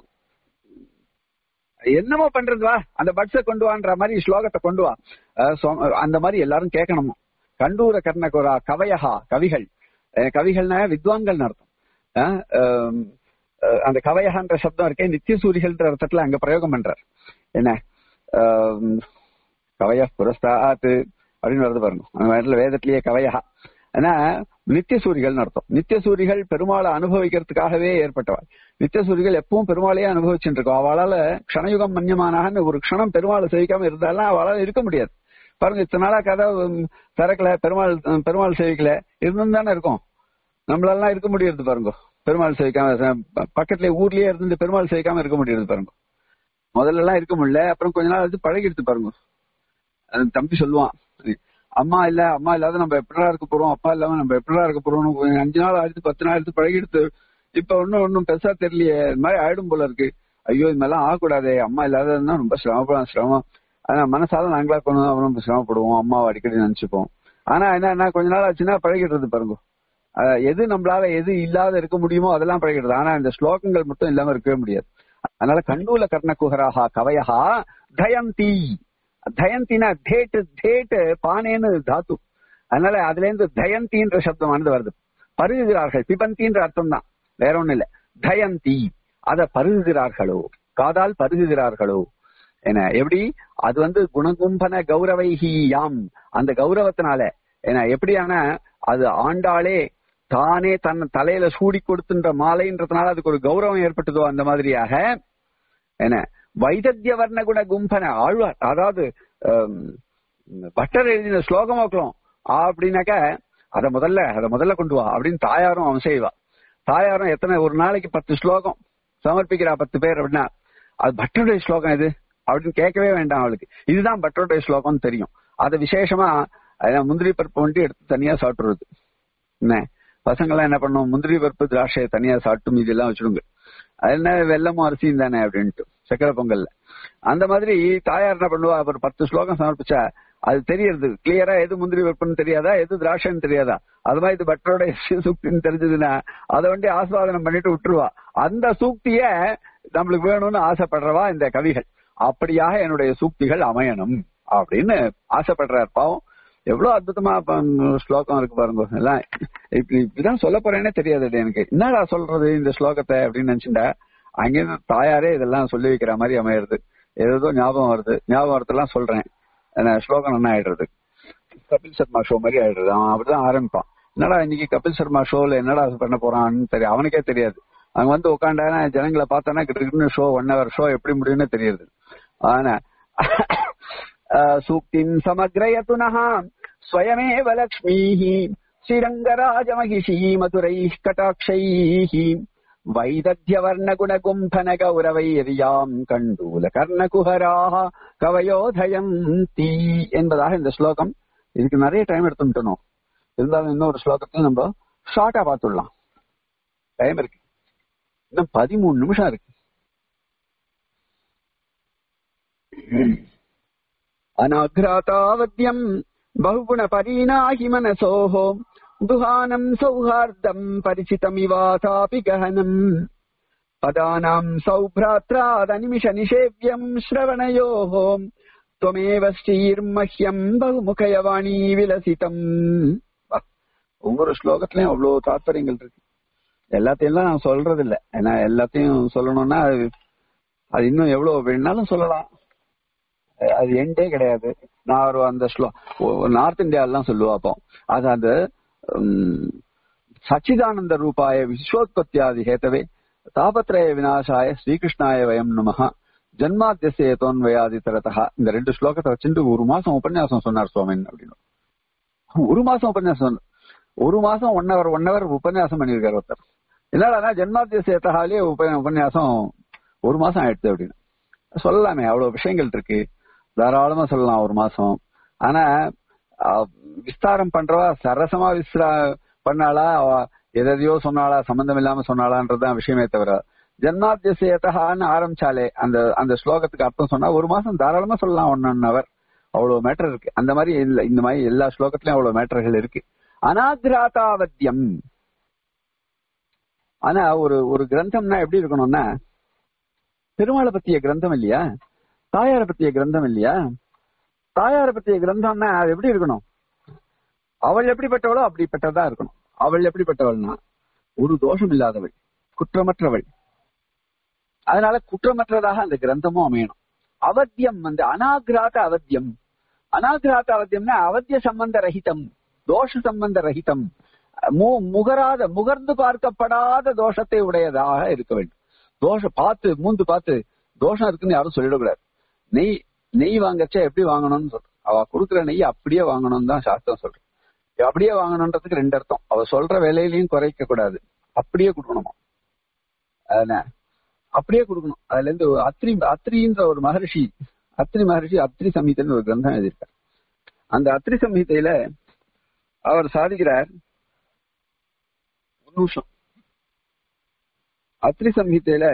S1: என்னமோ பண்றது வா அந்த பட்ஸ கொண்டு வான்ற மாதிரி ஸ்லோகத்தை கொண்டு வா அஹ், சொ- அந்த மாதிரி எல்லாரும் கேட்கணும் கண்டூர கர்ண குரா கவயஹா கவிகள் அஹ், கவிகள்னா வித்வான்கள் அர்த்தம் அஹ், அஹ், அஹ், அந்த கவயஹான்ற சப்தம் இருக்கே நித்திய சூரிகள்ன்ற அர்த்தத்துல அங்க பிரயோகம் பண்றார் என்ன அஹ், கவய புரஸ்தாத் அப்படின்னு வருது பாருங்க அந்த மாதிரி வேதத்திலேயே கவயஹா ஆனா நித்திய சூரிகள்னு அர்த்தம் நித்திய சூரிகள் பெருமாளை அனுபவிக்கிறதுக்காகவே ஏற்பட்டவள் நித்திய சூரிகள் எப்பவும் பெருமாளையே அனுபவிச்சுட்டு இருக்கோம் அவளால க்ஷணயுகம் மன்யமானாக ஒரு க்ஷணம் பெருமாளை சேவிக்காம இருந்தாலும் அவளால இருக்க முடியாது பாருங்க இத்தனை நாளா கதை உம், திறக்கல பெருமாள் உம், பெருமாள் சேவிக்கல இருந்தும் தானே இருக்கும் நம்மளாலாம் இருக்க முடியாது பாருங்க பெருமாள் சேவிக்காம அஹ், பக்கத்துல ஊர்லயே இருந்து பெருமாள் சேவிக்காம இருக்க முடியாது பாருங்க முதல்ல எல்லாம் இருக்க முடியல அப்புறம் கொஞ்ச நாள் வந்து பழகிடுத்து பாருங்க அது தம்பி சொல்லுவான் அம்மா இல்ல அம்மா இல்லாத நம்ம எப்படிடா இருக்க போறோம் அப்பா இல்லாம நம்ம எப்படிடா இருக்க போறோம் கொஞ்சம் அஞ்சு நாள் ஆயிடுத்து பத்து நாள் எடுத்து பழகிடுத்து இப்ப ஒன்னும் ஒன்னும் பெருசா தெரியலையே இது மாதிரி ஆயிடும் போல இருக்கு ஐயோ இது மாதிரிலாம் ஆகக்கூடாதே அம்மா இல்லாததுன்னா ரொம்ப சிரமப்படும் சிரமம் ஆனா மனசால நாங்களா கொண்டு அப்புறம் சிரமப்படுவோம் அம்மாவை அடிக்கடி நினைச்சுப்போம் ஆனா என்ன என்ன கொஞ்ச நாள் ஆச்சுன்னா பழகிடுறது பாருங்க அஹ் எது நம்மளால எது இல்லாத இருக்க முடியுமோ அதெல்லாம் பழகிடுது ஆனா இந்த ஸ்லோகங்கள் மட்டும் இல்லாம இருக்கவே முடியாது அதனால கண்டூல கர்ணகுஹராஹா கவயஹா தயந்தி தயந்தினா தேட்டு தேட்டு பானேன்னு தாத்து அதனால அதுல இருந்து தயந்தின்ற சப்தமானது வருது பருகுகிறார்கள் பிபந்தின்ற அர்த்தம் தான் வேற ஒண்ணும் இல்ல தயந்தி அத பருகுகிறார்களோ காதால் பருகுகிறார்களோ என்ன எப்படி அது வந்து குணகும்பன கௌரவைஹி யாம் அந்த கௌரவத்தினால என்ன எப்படியான அது ஆண்டாளே தானே தன் தலையில சூடி கொடுத்துன்ற மாலைன்றதுனால அதுக்கு ஒரு கௌரவம் ஏற்பட்டதோ அந்த மாதிரியாக என்ன வைதத்திய வர்ண குண கும்பன ஆழ்வார் அதாவது ஆம், பட்டர் எழுதின ஸ்லோகம் வைக்கலாம் அப்படின்னாக்க அத முதல்ல அத முதல்ல கொண்டு வா அப்படின்னு தாயாரும் அவன் செய்வா தாயாரும் எத்தனை ஒரு நாளைக்கு பத்து ஸ்லோகம் சமர்ப்பிக்கிறா பத்து பேர் அப்படின்னா அது பட்டருடைய ஸ்லோகம் இது அப்படின்னு கேட்கவே வேண்டாம் அவளுக்கு இதுதான் பட்டருடைய ஸ்லோகம்னு தெரியும் அது விசேஷமா அதான் முந்திரி பருப்பு வந்துட்டு எடுத்து தனியா சாப்பிடுறது என்ன பசங்கெல்லாம் என்ன பண்ணும் முந்திரி பருப்பு திராட்சையை தனியா சாப்பிட்டு மீதி எல்லாம் வச்சிடுங்க அது என்ன வெள்ளமும் அரிசியும் தானே அப்படின்ட்டு சக்கரை பொங்கல்ல அந்த மாதிரி தாயார் என்ன பண்ணுவா ஒரு பத்து ஸ்லோகம் சமர்ப்பிச்சா அது தெரியறது கிளியரா எது முந்திரி பருப்புன்னு தெரியாதா எது திராட்சைன்னு தெரியாதா அது மாதிரி இது பட்டரோட சூக்தின்னு தெரிஞ்சதுன்னா அதை வந்து ஆஸ்வாதனம் பண்ணிட்டு விட்டுருவா அந்த சூக்திய நம்மளுக்கு வேணும்னு ஆசைப்படுறவா இந்த கவிகள் அப்படியாக என்னுடைய சூக்திகள் அமையணும் அப்படின்னு ஆசைப்படுறார் பாவம் எவ்வளவு அற்புதமா ப- ஸ்லோகம் இருக்கு பாருங்க எல்லாம் இப்படி இப்படிதான் சொல்ல போறேனே தெரியாது எனக்கு என்னடா சொல்றது இந்த ஸ்லோகத்தை அப்படின்னு நினைச்சுட்டா அங்கிருந்து தாயாரே இதெல்லாம் சொல்லி வைக்கிற மாதிரி அமையிறது ஏதோ ஞாபகம் வருது ஞாபகம் வரதெல்லாம் சொல்றேன் என்ன, ஸ்லோகம் என்ன ஆயிடுறது கபில் சர்மா ஷோ மாதிரி ஆயிடுறது அவன் அப்படிதான் ஆரம்பிப்பான் என்னடா இன்னைக்கு கபில் சர்மா ஷோல என்னடா பண்ண போறான்னு தெரியும் அவனுக்கே தெரியாது அங்க வந்து உட்காண்டானா ஜனங்களை பார்த்தானா கிட்ட ஷோ ஒன் ஹவர் ஷோ எப்படி முடியும்னு தெரியுது ஆனா அஹ், சூக்திம் சமக்ரயதுனः ஸ்வயமேவ லக்ஷ்மீः ஸ்ரீரங்கராஜமகிஷீ மதுரைः கட்டாட்சைः வைதத்யவர்ணகுணகும்பனகௌரவைரியாம் கண்டூல கர்ணகுஹராக கவயோதயந்தி என்பதாக இந்த ஸ்லோகம் இதுக்கு நிறைய டைம் எடுத்துட்டணும் இருந்தாலும் இன்னொரு ஸ்லோகத்தையும் நம்ம ஷார்ட்டா பார்த்துடலாம் டைம் இருக்கு இன்னும் பதிமூணு நிமிஷம் இருக்கு அநாகிராதாவத்யம் பகுகுண பரீணாஹி மனசோஹ துஹானம் சௌஹார்தம் பரிச்சிதமிவாதாபி கஹனம் பதானாம் சௌப்ராத்ராதனிமிஷ நிஷேவ்யம் ஸ்ரவணயோः त्वमेव ஸ்ரீர்மஹ்யம் பகுமுகயவாணி விலசிதம் வா. ஒவ்வொரு ஸ்லோகத்திலயும் அவ்வளவு தாத்பரியங்கள் இருக்கு எல்லாத்தையும் நான் சொல்றது இல்ல ஏன்னா எல்லாத்தையும் சொல்லணும்னா அது அது இன்னும் எவ்வளவு வேணாலும் சொல்லலாம் அஹ் அது எண்டே கிடையாது நான் ஒரு அந்த ஸ்லோ நார்த் இந்தியாலாம் சொல்லுவாப்போ அது அந்த உம், சச்சிதானந்த ரூபாய விஸ்வோத்பத்தியாதி ஹேத்தவே தாபத்ரய விநாசாய ஸ்ரீகிருஷ்ணாய வயம் நமஹ ஜன்மாத்தியசே தோன்வயாதி தரதா இந்த ரெண்டு ஸ்லோகத்தை வச்சுட்டு ஒரு மாசம் உபன்யாசம் சொன்னார் சுவாமின் அப்படின்னு ஒரு மாசம் உபன்யாசம் சொன்னார். ஒரு மாசம் ஒன் ஹவர் ஒன் ஹவர் உபன்யாசம் பண்ணியிருக்காரு ஒருத்தர் என்னடா ஜென்மாத்தியசேத்தாலே உப உபன்யாசம் ஒரு மாசம் ஆயிடுச்சு அப்படின்னு சொல்லலாமே அவ்வளவு விஷயங்கள் இருக்கு தாராளமா சொல்லலாம் ஒரு மாசம் ஆனா அஹ், விஸ்தாரம் பண்றவா சரசமா விஸ்ரா பண்ணாளா அவ எதையோ சொன்னாளா சம்பந்தம் இல்லாம சொன்னாளான்றதுதான் விஷயமே தவிர ஜென்மாத்தியசேத்தான்னு ஆரம்பிச்சாலே அந்த அந்த ஸ்லோகத்துக்கு அர்த்தம் சொன்னா ஒரு மாசம் தாராளமா சொல்லலாம் ஒன் ஒன் ஹவர் அவ்வளவு மேட்டர் இருக்கு அந்த மாதிரி இல்ல இந்த மாதிரி எல்லா ஸ்லோகத்திலயும் அவ்வளவு மேட்டர்கள் இருக்கு அனாகிராதாவத்தியம் ஆனா ஒரு ஒரு கிரந்தம்னா எப்படி இருக்கணும்னா பெருமாளை பத்திய கிரந்தம் இல்லையா தாயார பத்திய கிரந்தம் இல்லையா தாயார பத்திய கிரந்தம்னா அது எப்படி இருக்கணும் அவள் எப்படிப்பட்டவளோ அப்படிப்பட்டதா இருக்கணும் அவள் எப்படிப்பட்டவள்னா ஒரு தோஷம் இல்லாதவள் குற்றமற்றவள் அதனால குற்றமற்றதாக அந்த கிரந்தமும் அமையணும் அவத்தியம் வந்து அனாகிராத அவத்தியம் அனாகிராத அவத்தியம்னா அவத்திய சம்பந்த ரஹிதம் தோஷ சம்பந்த ரஹிதம் மு- முகராத முகர்ந்து பார்க்கப்படாத தோஷத்தை உடையதாக இருக்க வேண்டும் தோஷம் பார்த்து மூந்து பார்த்து தோஷம் இருக்குன்னு யாரும் சொல்லிடக்கூடாது நெய் நெய் வாங்கச்சா எப்படி வாங்கணும்னு சொல்ற அவ கொடுக்குற நெய் அப்படியே வாங்கணும்னு தான் சாஸ்திரம் சொல்றேன் அப்படியே வாங்கணுன்றதுக்கு ரெண்டு அர்த்தம் அவ சொல்ற விலையிலையும் குறைக்க கூடாது அப்படியே கொடுக்கணுமா அதன அப்படியே கொடுக்கணும் அதுல இருந்து ஒரு அத்ரி அத்ரின்ற ஒரு மகரிஷி அத்ரி மகரிஷி அத்ரி சம்ஹிதைன்னு ஒரு கிரந்தம் எழுதியிருக்கார் அந்த அத்ரி சம்ஹிதையில அவர் சாதிக்கிறார் ஒரு நிமிஷம் அத்ரி சம்ஹிதையில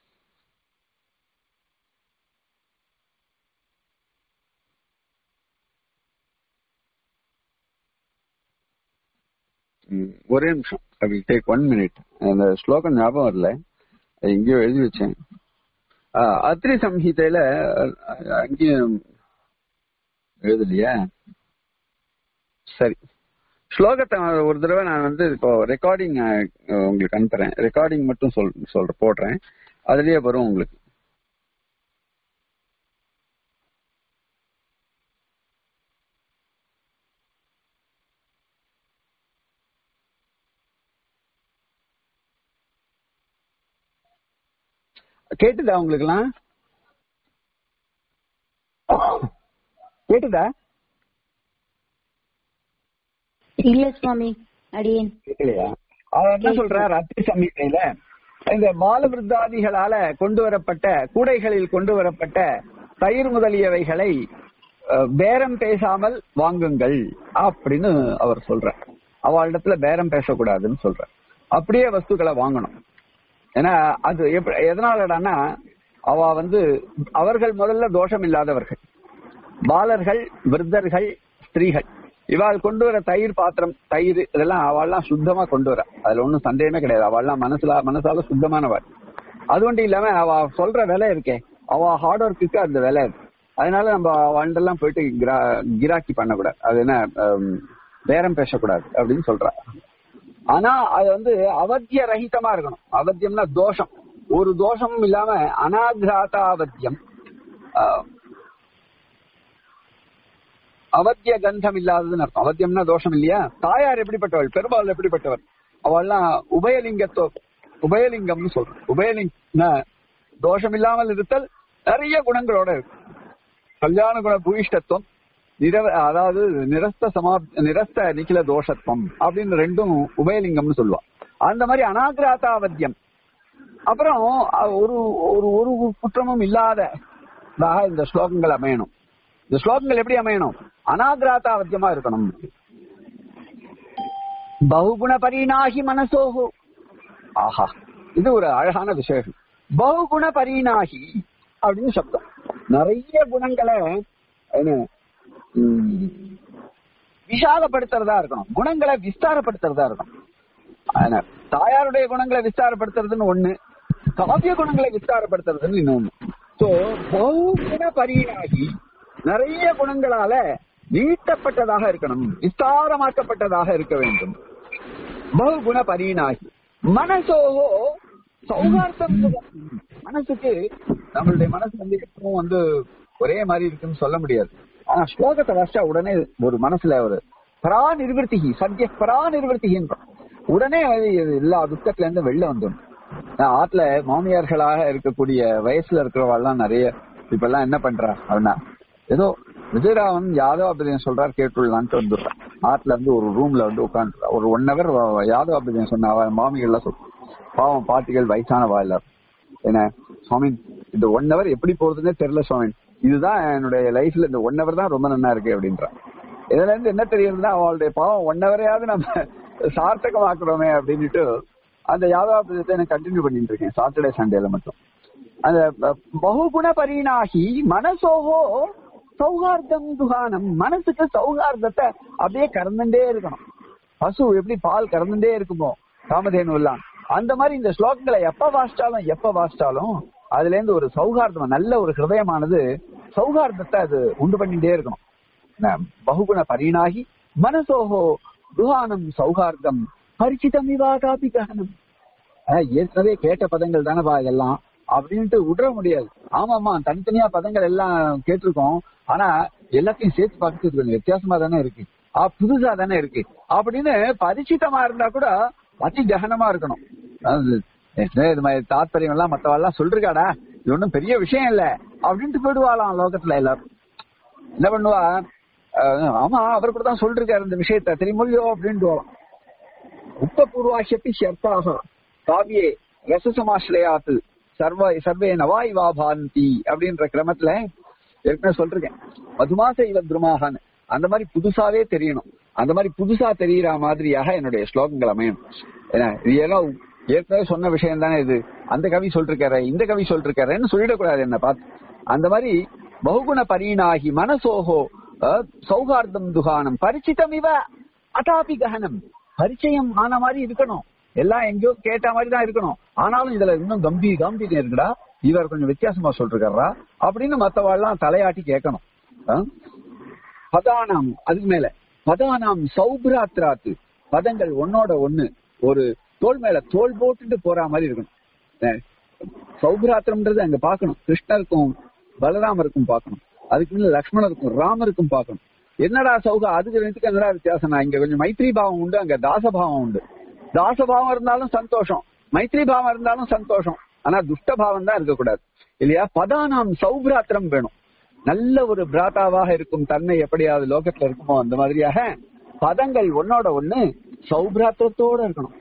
S1: ம், ஒரே நிமிஷம் I will take one minute அந்த ஸ்லோகம் ஞாபகம் வரல அது எங்கேயோ எழுதி வச்சேன் ஆ, அத்ரி சம்ஹிதையில அஹ், அங்கேயும் எழுதலையா சரி ஸ்லோகத்தை ஒரு தடவை நான் வந்து இப்போ ரெக்கார்டிங் உங்களுக்கு அனுப்புறேன் ரெக்கார்டிங் மட்டும் சொல் சொல்றேன் போடுறேன் அதுலயே வரும் உங்களுக்கு கேட்டுதா உங்களுக்குலாம் கேட்டுதா
S2: இல்ல சுவாமி அடியேன்
S1: கேட்கலையா அவர் என்ன சொல்றார் அத்தி சமீபையில இந்த பாலவிருத்தாதிகளால கொண்டு வரப்பட்ட கூடைகளில் கொண்டு வரப்பட்ட தயிர் முதலியவைகளை அஹ், பேரம் பேசாமல் வாங்குங்கள் அப்படின்னு அவர் சொல்றார் அவளிடத்துல பேரம் பேசக்கூடாதுன்னு சொல்றார் அப்படியே வஸ்துக்களை வாங்கணும் ஏன்னா அது எப்ப எதனாலடான்னா அவ வந்து அவர்கள் முதல்ல தோஷம் இல்லாதவர்கள் பாலர்கள் விருத்தர்கள் ஸ்திரீகள் இவாள் கொண்டு வர தயிர் பாத்திரம் தயிர் இதெல்லாம் அவள்லாம் சுத்தமா கொண்டு வர அதுல ஒண்ணும் சந்தேகமே கிடையாது அவள்லாம் மனசுல மனசால சுத்தமானவள் அது ஒன்றும் இல்லாம அவ சொல்ற விலை இருக்கே அவ ஹார்ட் ஒர்க்குக்கு அந்த விலை இருக்கு அதனால நம்ம அவண்டெல்லாம் போயிட்டு கிரா- கிராக்கி பண்ணக்கூடாது அது என்ன ஹம், பேரம் பேசக்கூடாது அப்படின்னு சொல்றா ஆனா அது வந்து அவத்திய ரஹிதமா இருக்கணும் அவத்தியம்னா தோஷம் ஒரு தோஷமும் இல்லாம அனாகிராதாவத்தியம் ஆஹ், அவத்திய கந்தம் இல்லாததுன்னு அர்த்தம் அவத்தியம்னா தோஷம் இல்லையா தாயார் எப்படிப்பட்டவள் பெரும்பாலும் எப்படிப்பட்டவர் அவள்லாம் உபயலிங்கத்தோ உபயலிங்கம்னு சொல்றோம் உபயலிங்க தோஷம் இல்லாமல் இருத்தல் நிறைய குணங்களோட இருக்கு கல்யாண குண பூயிஷ்டத்துவம் நிரவ அதாவது நிரஸ்த சமா நிரஸ்த நிகில தோஷத்துவம் அப்படின்னு ரெண்டும் உபயலிங்கம்னு சொல்லுவா அந்த மாதிரி அனாகிராதாவத்தியம் அப்புறம் அஹ், ஒரு ஒரு ஒரு குற்றமும் இல்லாததாக இந்த ஸ்லோகங்கள் அமையணும் இந்த ஸ்லோகங்கள் எப்படி அமையணும் அனாகிராதாவத்தியமா இருக்கணும் பகுகுண பரிணாகி மனசோஹோ ஆஹா இது ஒரு அழகான விசேஷம் பகுகுண பரிணாகி அப்படின்னு சப்தம் நிறைய குணங்களை என்ன, ம், விஷாலப்படுத்துறதா இருக்கணும் குணங்களை விஸ்தாரப்படுத்துறதா இருக்கணும் அதனால தாயாருடைய குணங்களை விஸ்தாரப்படுத்துறதுன்னு ஒண்ணு காவிய குணங்களை விஸ்தாரப்படுத்துறதுன்னு இன்னொன்னு சோ பகுகுண பரிணாகி நிறைய குணங்களால நீட்டப்பட்டதாக இருக்கணும் விஸ்தாரமாக்கப்பட்டதாக இருக்க வேண்டும் பகுகுண பரிணாகி மனசோகோ சௌகார்த்தம் சுகம். மனசுக்கு நம்மளுடைய மனசு வந்து எப்பவும் வந்து ஒரே மாதிரி இருக்குன்னு சொல்ல முடியாது ஆனா ஸ்லோகத்தை வாசிச்சா உடனே ஒரு மனசுல ஒரு பரா நிர்வர்த்திகி சத்திய பரா நிர்வர்த்திகின்றோம் உடனே அது எல்லா துக்கத்துல இருந்து வெளில வந்துடும் நான் ஆத்துல மாமியார்களாக இருக்கக்கூடிய வயசுல இருக்கிறவாள்லாம் நிறைய இப்ப எல்லாம் என்ன பண்றா அப்படின்னா ஏதோ விஜயராவன் யாதவ அபிதயம் சொல்றாரு கேட்டுள்ளான்ட்டு வந்துடுறான் ஆத்துல இருந்து ஒரு ரூம்ல வந்து உட்காந்துருக்கா ஒரு ஒன் ஹவர் யாதவ அபிதயம் சொன்ன அவ மாமிகள்லாம் சொல் பாவம் பாட்டிகள் வயசானவா எல்லாரும் என்ன சுவாமி இந்த ஒன் ஹவர் எப்படி போறதுன்னே தெரியல சுவாமி இதுதான் என்னுடைய லைஃப்ல இந்த ஒன் ஹவர் தான் ரொம்ப நல்லா இருக்கு அப்படின்றான் இதுல இருந்து என்ன தெரியுதுன்னா அவளுடைய பாவம் ஒன் ஹவரையாவது நம்ம சார்த்தகமாக்குறோமே அப்படின்னுட்டு அந்த யாதவாபதத்தை நான் கண்டினியூ பண்ணிட்டு இருக்கேன் சாட்டர்டே சண்டேல மட்டும் அந்த பகுகுண பரிணாகி மனசோகோ சௌகார்த்தம் துகானம் மனசுக்கு சௌகார்த்தத்தை அப்படியே கறந்துட்டே இருக்கணும் பசு எப்படி பால் கறந்துட்டே இருக்குமோ காமதேனு எல்லாம் அந்த மாதிரி இந்த ஸ்லோகங்களை எப்ப வாசிச்சாலும் எப்ப வாசிச்சாலும் அதுல இருந்து ஒரு சௌகார்த்தம் நல்ல ஒரு ஹிருதயமானது சௌகார்த்தத்தை அது உண்டு பண்ணிட்டே இருக்கணும் பகுகுண பரிணாகி மனசோகோ துகானம் சௌகார்த்தம் பரிச்சிதம் இவா காப்பி ககனம் ஏற்கனவே கேட்ட பதங்கள் தானேப்பா இதெல்லாம் அப்படின்ட்டு விட முடியாது ஆமாமா தனித்தனியா பதங்கள் எல்லாம் கேட்டிருக்கோம் ஆனா எல்லாத்தையும் சேர்த்து பார்க்கறது கொஞ்சம் வித்தியாசமா தானே இருக்கு ஆ புதுசா தானே இருக்கு அப்படின்னு பரிச்சிதமா இருந்தா கூட அதி ககனமா இருக்கணும் இது மாதிரி தாத்பரியம் எல்லாம் மத்தவெல்லாம் சொல்றாடா இது ஒன்றும் பெரிய விஷயம் இல்ல அப்படின்ட்டு போயிடுவாளாம் லோகத்துல எல்லாரும் என்ன பண்ணுவா ஆமா அவர் கூட தான் சொல்லிருக்காரு இந்த விஷயத்த தெரியுமொழியோ அப்படின்ட்டு உப்பபூர்வாஷப்பி ஷர்த்தாக காவியே ரசசமாஸ்ரயாத்து சர்வ சர்வே நவாய் வா பாந்தி அப்படின்ற கிரமத்துல ஏற்கனவே சொல்றேன் மதுமாச இவ துருமாகன்னு அந்த மாதிரி புதுசாவே தெரியணும் அந்த மாதிரி புதுசா தெரியற மாதிரியாக என்னுடைய ஸ்லோகங்கள் அமையணும் ஏன்னா இது ஏதோ ஏற்கனவே சொன்ன விஷயம் தானே இது அந்த கவி சொல்லிருக்காரு இந்த கவி சொல்லிருக்காருன்னு சொல்லிடக்கூடாது என்ன பார்த்து அந்த மாதிரி பகுகுண பரீனாகி மனசோகோ சௌகார்த்தம் துகானம் பரிச்சிதம் இவ அதாபி ககனம் பரிச்சயம் ஆன மாதிரி இருக்கணும் எல்லாம் எங்கேயோ கேட்ட மாதிரி தான் இருக்கணும் ஆனாலும் இதுல இன்னும் கம்பீர் கம்பீரம் இருக்குடா இவர் கொஞ்சம் வித்தியாசமா சொல்றாரா அப்படின்னு மத்தவாள்லாம் தலையாட்டி கேட்கணும் பதானாம் அதுக்கு மேல பதானாம் சௌபிராத்ராத்து பதங்கள் ஒன்னோட ஒண்ணு ஒரு தோல் மேல தோல் போட்டுட்டு போற மாதிரி இருக்கணும் சௌபிராத்திரம்ன்றது அங்க பாக்கணும் கிருஷ்ணருக்கும் பலராமருக்கும் பார்க்கணும் அதுக்கு முன்ன லக்ஷ்மணருக்கும் ராமருக்கும் பார்க்கணும் என்னடா சௌகா அதுக்கு ரெண்டுக்கு என்னடா வித்தியாசம் இங்க கொஞ்சம் மைத்ரி பாவம் உண்டு அங்க தாசபாவம் உண்டு தாசபாவம் இருந்தாலும் சந்தோஷம் மைத்ரி பாவம் இருந்தாலும் சந்தோஷம் ஆனா துஷ்ட பாவம் தான் இருக்கக்கூடாது இல்லையா பதானாம் சௌபிராத்திரம் வேணும் நல்ல ஒரு பிராத்தாவாக இருக்கும் தன்மை எப்படியாவது லோகத்துல இருக்குமோ அந்த மாதிரியாக பதங்கள் ஒன்னோட ஒண்ணு சௌபிராத்திரத்தோட இருக்கணும்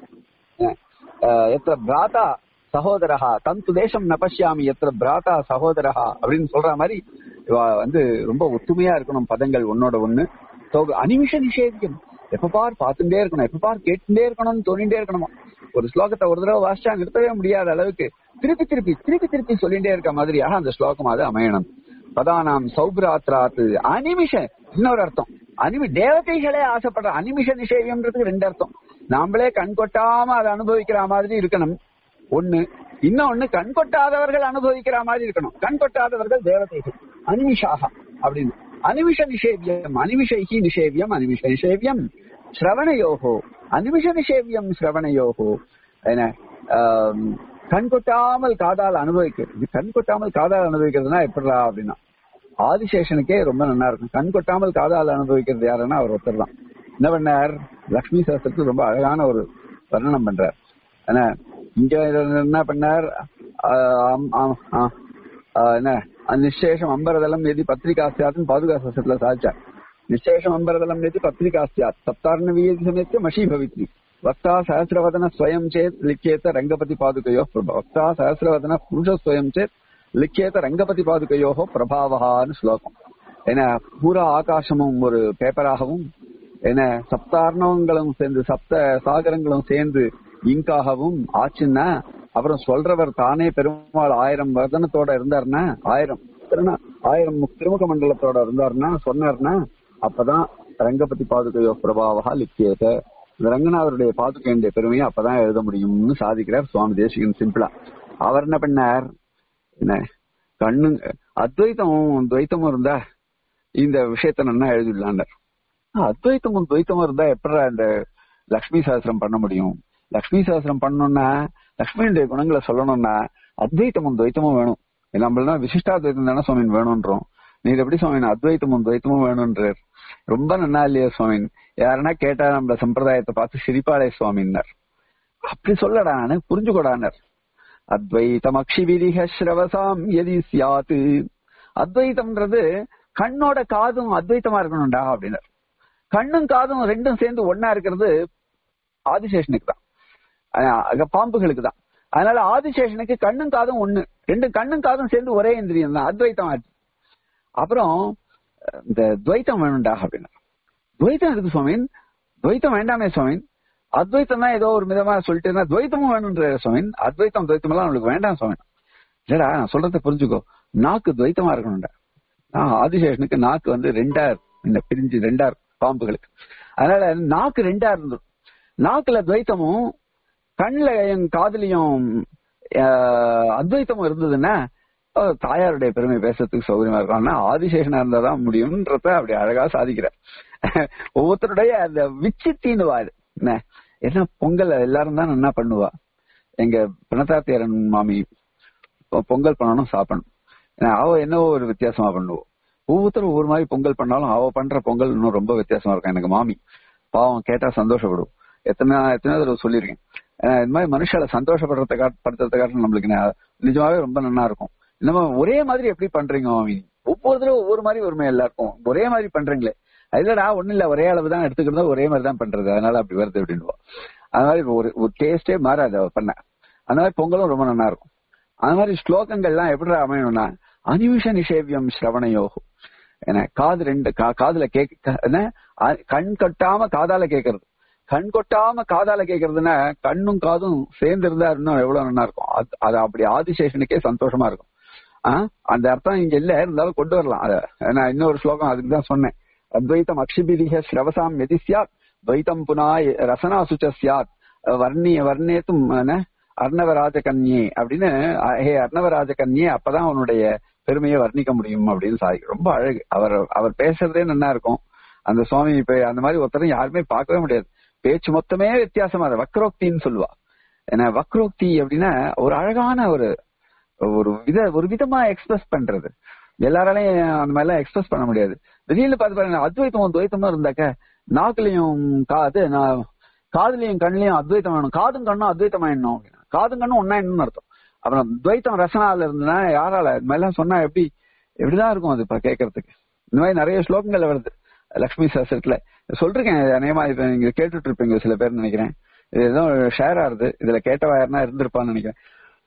S1: எத்த பிராத்தா சகோதரஹா தந்து தேசம் நபஷ்யாமி எத்த பிராத்தா சகோதரஹா அப்படின்னு சொல்ற மாதிரி வந்து ரொம்ப ஒத்துமையா இருக்கணும் பதங்கள் ஒன்னோட ஒண்ணு அனிமிஷ நிஷேதியம் எப்ப பார் பார்த்துட்டே இருக்கணும் எப்ப பார் கேட்டுட்டே இருக்கணும்னு தோணிட்டே இருக்கணுமா ஒரு ஸ்லோகத்தை ஒரு தடவை வாசிச்சா நிறுத்தவே முடியாத அளவுக்கு திருப்பி திருப்பி திருப்பி திருப்பி சொல்லிட்டே இருக்க மாதிரியாக அந்த ஸ்லோகம் அது அமையணும் பதானாம் சௌபிராத்ராத்து அனிமிஷ இன்னொரு அர்த்தம் அனிமி தேவதைகளே ஆசைப்படுற அனிமிஷ நிஷேவியம்ன்றதுக்கு ரெண்டு அர்த்தம் நாமளே கண் கொட்டாம அதை அனுபவிக்கிற மாதிரி இருக்கணும் ஒண்ணு இன்னொன்னு கண் கொட்டாதவர்கள் அனுபவிக்கிற மாதிரி இருக்கணும் கண் கொட்டாதவர்கள் தேவதைகள் அனிமிஷாக அப்படின்னு அனிமிஷ நிஷேவியம் அனிமிஷைகி நிஷேவியம் அனிமிஷ நிஷேவியம் ஸ்ரவணயோகோ அனிமிஷ நிஷேவியம் ஸ்ரவணயோகோ என்ன கண் கொட்டாமல் காதால் அனுபவிக்கிறது கண் கொட்டாமல் காதால் அனுபவிக்கிறதுனா எப்படிடா அப்படின்னா ஆதிசேஷனுக்கே ரொம்ப நல்லா இருக்கும் கண் கொட்டாமல் காதால் அனுபவிக்கிறது யாருன்னா அவர் ஒருத்தர் தான் என்ன பண்ணார் லக்ஷ்மி சாஸ்திரத்துக்கு ரொம்ப அழகான ஒரு வர்ணனம் பண்றார் என்ன இங்க என்ன பண்ணார் என்ன நிச்சேஷம் அம்பரதளம் எதி பத்திரிகா சியாத்னு பாதுகா சாஸ்திரத்துல சாதிச்சார் நிச்சேஷம் அம்பரதளம் எதி பத்திரிகா சியாத் சப்தார்ண வியதி சமயத்து மஷி பவித்ரி வக்தா சஹசிரவதன ஸ்வயம் சேத் லிக்கியேத்த ரங்கபதி பாதுகையோ வக்தா சஹசிரவதன புருஷ ஸ்வயம் சேத் லிக்கியேத்த ரங்கபதி பாதுகையோகோ பிரபாவகான்னு ஸ்லோகம் ஏன்னா பூரா ஆகாசமும் ஒரு பேப்பராகவும் என்ன சப்தார்ணவங்களும் சேர்ந்து சப்த சாகரங்களும் சேர்ந்து இங்காகவும் ஆச்சுன்னா அப்புறம் சொல்றவர் தானே பெருமாள் ஆயிரம் வதனத்தோட இருந்தாருன்னா ஆயிரம் ஆயிரம் திருமுக மண்டலத்தோட இருந்தாருன்னா சொன்னார்னா அப்பதான் ரங்கபதி பாதுகையோ பிரபாவகா லிக்கியேத ரங்கநாதருடைய பாதுகையுடைய பெருமையை அப்பதான் எழுத முடியும்னு சாதிக்கிறார் சுவாமி தேசிகன் சிம்பிளா அவர் என்ன பண்ணார் என்ன கண்ணு அத்வைத்தமும் துவைத்தமும் இருந்தா இந்த விஷயத்த நல்லா எழுதிடலாண்டார் அத்வைத்தமும் துவைத்தமும் இருந்தா எப்படி இந்த லக்ஷ்மி சாஸ்திரம் பண்ண முடியும் லக்ஷ்மி சாஸ்திரம் பண்ணணும்னா லக்ஷ்மியுடைய குணங்களை சொல்லணும்னா அத்வைத்தமும் துவைத்தமும் வேணும் நம்மளா விசிஷ்டாத்வைத்தம் தானே சுவாமி வேணும்ன்றோம் நீர் எப்படி சுவாமி அத்வைத்தமும் துவைத்தமும் வேணும்ன்றார் ரொம்ப நன்னா இல்லையா சுவாமி யாருன்னா கேட்டா நம்ம சம்பிரதாயத்தை பார்த்து சிரிப்பாளே சுவாமின்னார் அப்படி சொல்லடா நானு புரிஞ்சுக்கூடானார் அத்வைத்தம் அக்ஷிவிரிக ஸ்ரவசாம் எதி சியாத்து அத்வைத்தம்ன்றது கண்ணோட காதும் அத்வைத்தமா இருக்கணும்டா அப்படின்னார் கண்ணும் காதும் ரெண்டும் சேர்ந்து ஒன்னா இருக்கிறது ஆதிசேஷனுக்கு தான் அஹ் பாம்புகளுக்கு தான் அதனால ஆதிசேஷனுக்கு கண்ணும் காதும் ஒண்ணு ரெண்டு கண்ணும் காதும் சேர்ந்து ஒரே இந்திரியம் தான் அத்வைத்தம் ஆச்சு அப்புறம் இந்த துவைத்தம் வேணும்டா அப்படின்னா துவைத்தம் இருக்கு சுவாமின் துவைத்தம் வேண்டாமே சுவாமின் அத்வைத்தம் தான் ஏதோ ஒரு விதமா சொல்லிட்டு இருந்தா துவைத்தமும் வேணும்ன்ற சுவாமின் அத்வைத்தம் துவைத்தம் எல்லாம் நம்மளுக்கு வேண்டாம் சுவாமின் இல்லடா நான் சொல்றதை புரிஞ்சுக்கோ நாக்கு துவைத்தமா இருக்கணும்டா நான் ஆதிசேஷனுக்கு நாக்கு வந்து ரெண்டா இந்த பிரிஞ்சு ரெண்டா பாம்புகளுக்கு அதனால நாக்கு ரெண்டா இருந்தது நாக்குல துவைத்தமும் கண்ணுல என் காதலியும் அத்வைத்தமும் இருந்ததுன்னா தாயாருடைய பெருமை பேசுறதுக்கு சௌகரியமா இருக்கும் ஆதிசேஷனா இருந்தாதான் முடியும்ன்றத அப்படி அழகா சாதிக்கிறார் ஒவ்வொருத்தருடைய அந்த விச்சித்தின்னு வாரு என்ன என்ன பொங்கல் எல்லாரும் தான் என்ன பண்ணுவா எங்க பிரணதாத்தியரன் மாமி பொங்கல் பண்ணணும் சாப்பிடணும் ஏன்னா அவ என்னவோ ஒரு வித்தியாசமா பண்ணுவோம் ஒவ்வொருத்தரும் ஒவ்வொரு மாதிரி பொங்கல் பண்ணாலும் அவ பண்ற பொங்கல் இன்னும் ரொம்ப வித்தியாசமா இருக்கும் எனக்கு மாமி பாவம் கேட்டா சந்தோஷப்படும் எத்தனை எத்தனை தடவை சொல்லியிருக்கேன் இது மாதிரி மனுஷால சந்தோஷப்படுறத படுத்துறதுக்காக நம்மளுக்கு நிஜமாவே ரொம்ப நல்லா இருக்கும் நம்ம ஒரே மாதிரி எப்படி பண்றீங்க மாமி ஒவ்வொரு தடவை ஒவ்வொரு மாதிரி ஒருமை எல்லாருக்கும் ஒரே மாதிரி பண்றீங்களே இல்லடா ஒண்ணு இல்ல ஒரே அளவு தான் எடுத்துக்கிறதா ஒரே மாதிரி தான் பண்றது அதனால அப்படி வருது அப்படின்னு அது மாதிரி ஒரு ஒரு டேஸ்டே மாறாது அவ பண்ண அந்த மாதிரி பொங்கலும் ரொம்ப நல்லா இருக்கும் அந்த மாதிரி ஸ்லோகங்கள்லாம் எப்படி அமையணும்னா அனிமிஷ நிஷேவியம் ஸ்ரவணயோகம் என்ன காது ரெண்டு காதுல கேட்க என்ன கண் கட்டாம காதால கேட்கறது கண் கொட்டாம காதால கேட்கறதுன்னா கண்ணும் காதும் சேர்ந்து இருந்தா இன்னும் எவ்வளவு நல்லா இருக்கும் அது அப்படி ஆதிசேஷனுக்கே சந்தோஷமா இருக்கும் ஆஹ் அந்த அர்த்தம் இங்க இல்ல இருந்தாலும் கொண்டு வரலாம் அத நான் இன்னொரு ஸ்லோகம் அதுக்கு தான் சொன்னேன் அத்வைத்தம் அக்ஷிபிதிக ஸ்ரவசாம் எதி சியாத் துவைத்தம் புனா ரசனா சுச்ச சியாத் வர்ணிய வர்ணேத்தும் அர்ணவராஜ கன்யே அப்படின்னு ஹே அர்ணவராஜ கன்யே அப்பதான் அவனுடைய பெருமையை வர்ணிக்க முடியும் அப்படின்னு சாதி ரொம்ப அழகு அவர் அவர் பேசுறதே நல்லா இருக்கும் அந்த சுவாமி இப்ப அந்த மாதிரி ஒருத்தரும் யாருமே பார்க்கவே முடியாது பேச்சு மொத்தமே வித்தியாசமா இருக்கு வக்ரோக்தின்னு சொல்லுவா ஏன்னா வக்ரோக்தி அப்படின்னா ஒரு அழகான ஒரு ஒரு வித ஒரு விதமா எக்ஸ்பிரஸ் பண்றது எல்லாராலையும் அந்த மாதிரி எல்லாம் எக்ஸ்பிரஸ் பண்ண முடியாது வெளியில பார்த்து பாருங்க அத்வைத்தமும் துவைத்தமும் இருந்தாக்க நாக்குலயும் காது நான் காதுலயும் கண்லயும் அத்வைத்தம் வேணும் காதும் கண்ணும் அத்வைத்தம் ஆயிடணும் அப்படின்னா காதும் கண்ணும் ஒன்னா என்னன்னு அர்த்தம் அப்புறம் துவைத்தம் ரசனால இருந்ததுன்னா யாரால இந்த மாதிரிலாம் சொன்னா எப்படி எப்படிதான் இருக்கும் அது இப்ப கேட்கறதுக்கு இந்த மாதிரி நிறைய ஸ்லோகங்கள் வருது லக்ஷ்மி சாஸ்திரத்துல சொல்றேன் அநேகமா இப்ப நீங்க கேட்டுட்டு இருப்பீங்க சில பேர் நினைக்கிறேன் இது ஏதோ ஷேர் ஆகுது இதுல கேட்டவா யாருன்னா இருந்திருப்பான்னு நினைக்கிறேன்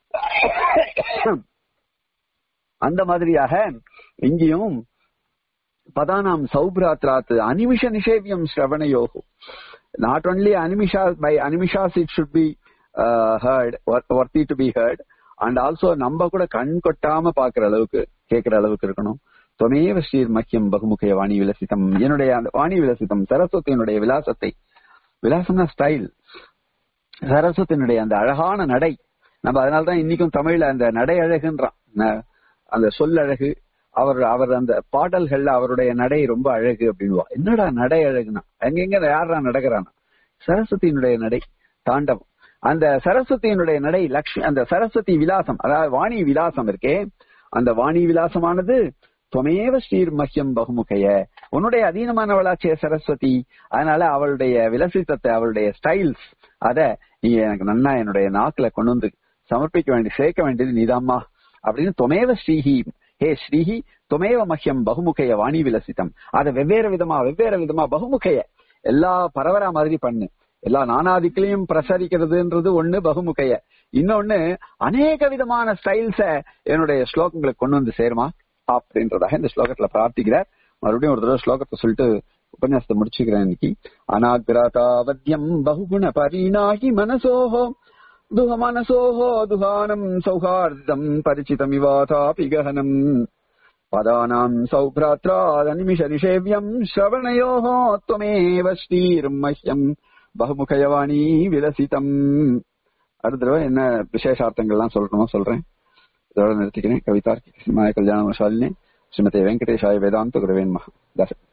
S1: அந்த மாதிரியாக இங்கேயும் பதானாம் சௌப்ராத்ராத் அனிமிஷ நிஷேவியம் ஸ்ரவணயோகு நாட் ஒன்லி அனிமிஷா பை அனிமிஷாஸ் it should be heard worthy to be heard and also நம்ம கூட கண் கொட்டாம பாக்குற அளவுக்கு கேட்கிற அளவுக்கு இருக்கணும் துணையவ ஸ்ரீர் மக்கியம் பகுமுகைய வாணி விலசிதம் என்னுடைய அந்த வாணி விலசிதம் சரஸ்வதியினுடைய விலாசத்தை விலாசம்னா ஸ்டைல் சரஸ்வத்தினுடைய அந்த அழகான நடை நம்ம அதனாலதான் இன்னைக்கும் தமிழ்ல அந்த நடை அழகுன்றான் அந்த சொல்லழகு அவர் அவர் அந்த பாடல்கள்ல அவருடைய நடை ரொம்ப அழகு அப்படின்வா என்னடா நடை அழகுனா எங்கெங்க யாரா நடக்கிறானா சரஸ்வதியினுடைய நடை தாண்டவம் அந்த சரஸ்வதியினுடைய நடை லக்ஷ்மி அந்த சரஸ்வதி விலாசம் அதாவது வாணி விலாசம் இருக்கே அந்த வாணி விலாசமானது துவமேவ ஸ்ரீர் மஹ்யம் பகுமுகைய உன்னுடைய அதீனமானவளாச்சிய சரஸ்வதி அதனால அவளுடைய விலசித்தத்தை அவளுடைய ஸ்டைல்ஸ் அத நீ எனக்கு நன்னா என்னுடைய நாக்குல கொண்டு வந்து சமர்ப்பிக்க வேண்டிய சேர்க்க வேண்டியது நீதாம்மா அப்படின்னு துவமேவ ஸ்ரீஹி ஹே ஸ்ரீஹி துவமேவ மஹ்யம் பகுமுகைய வாணி விலசித்தம் அதை வெவ்வேறு விதமா வெவ்வேறு விதமா பகுமுகைய எல்லா பரவரா மாதிரி பண்ணு எல்லா நானாதிக்களையும் பிரசரிக்கிறதுன்றது ஒண்ணு பகுமுகைய இன்னொன்னு அநேக விதமான ஸ்டைல்ஸ என்னுடைய ஸ்லோகங்களுக்கு கொண்டு வந்து சேருமா அப்படின்றதாக இந்த ஸ்லோகத்துல பிரார்த்திக்கிறார் மறுபடியும் ஒரு தடவை ஸ்லோகத்தை சொல்லிட்டு உபன்யாசத்தை முடிச்சுக்கிறேன் இன்னைக்கு அநாகிராதாவத்யம் பகுகுண பரிணாகி மனசோஹோ துஹ மனசோஹோ துஹானம் சௌஹார்தம் பரிச்சிதமிவாதாபி கஹனம் பதானாம் சௌப்ராத்ராதனிமிஷ நிஷேவியம் ஸ்ரவணயோः त्वमेव ஸ்ரீர்மஹ்யம் பகுமுகயவாணி விலசிதம் அடுத்த தடவை என்ன விசேஷார்த்தங்கள்லாம் சொல்லணுமோ சொல்றேன் இதோட நிறுத்திக்கிறேன் கவிதா சினிமாய கல்யாண மசாலினி ஸ்ரீமதி வெங்கடேஷாய வேதாந்த குருவேன் மகா தாசன்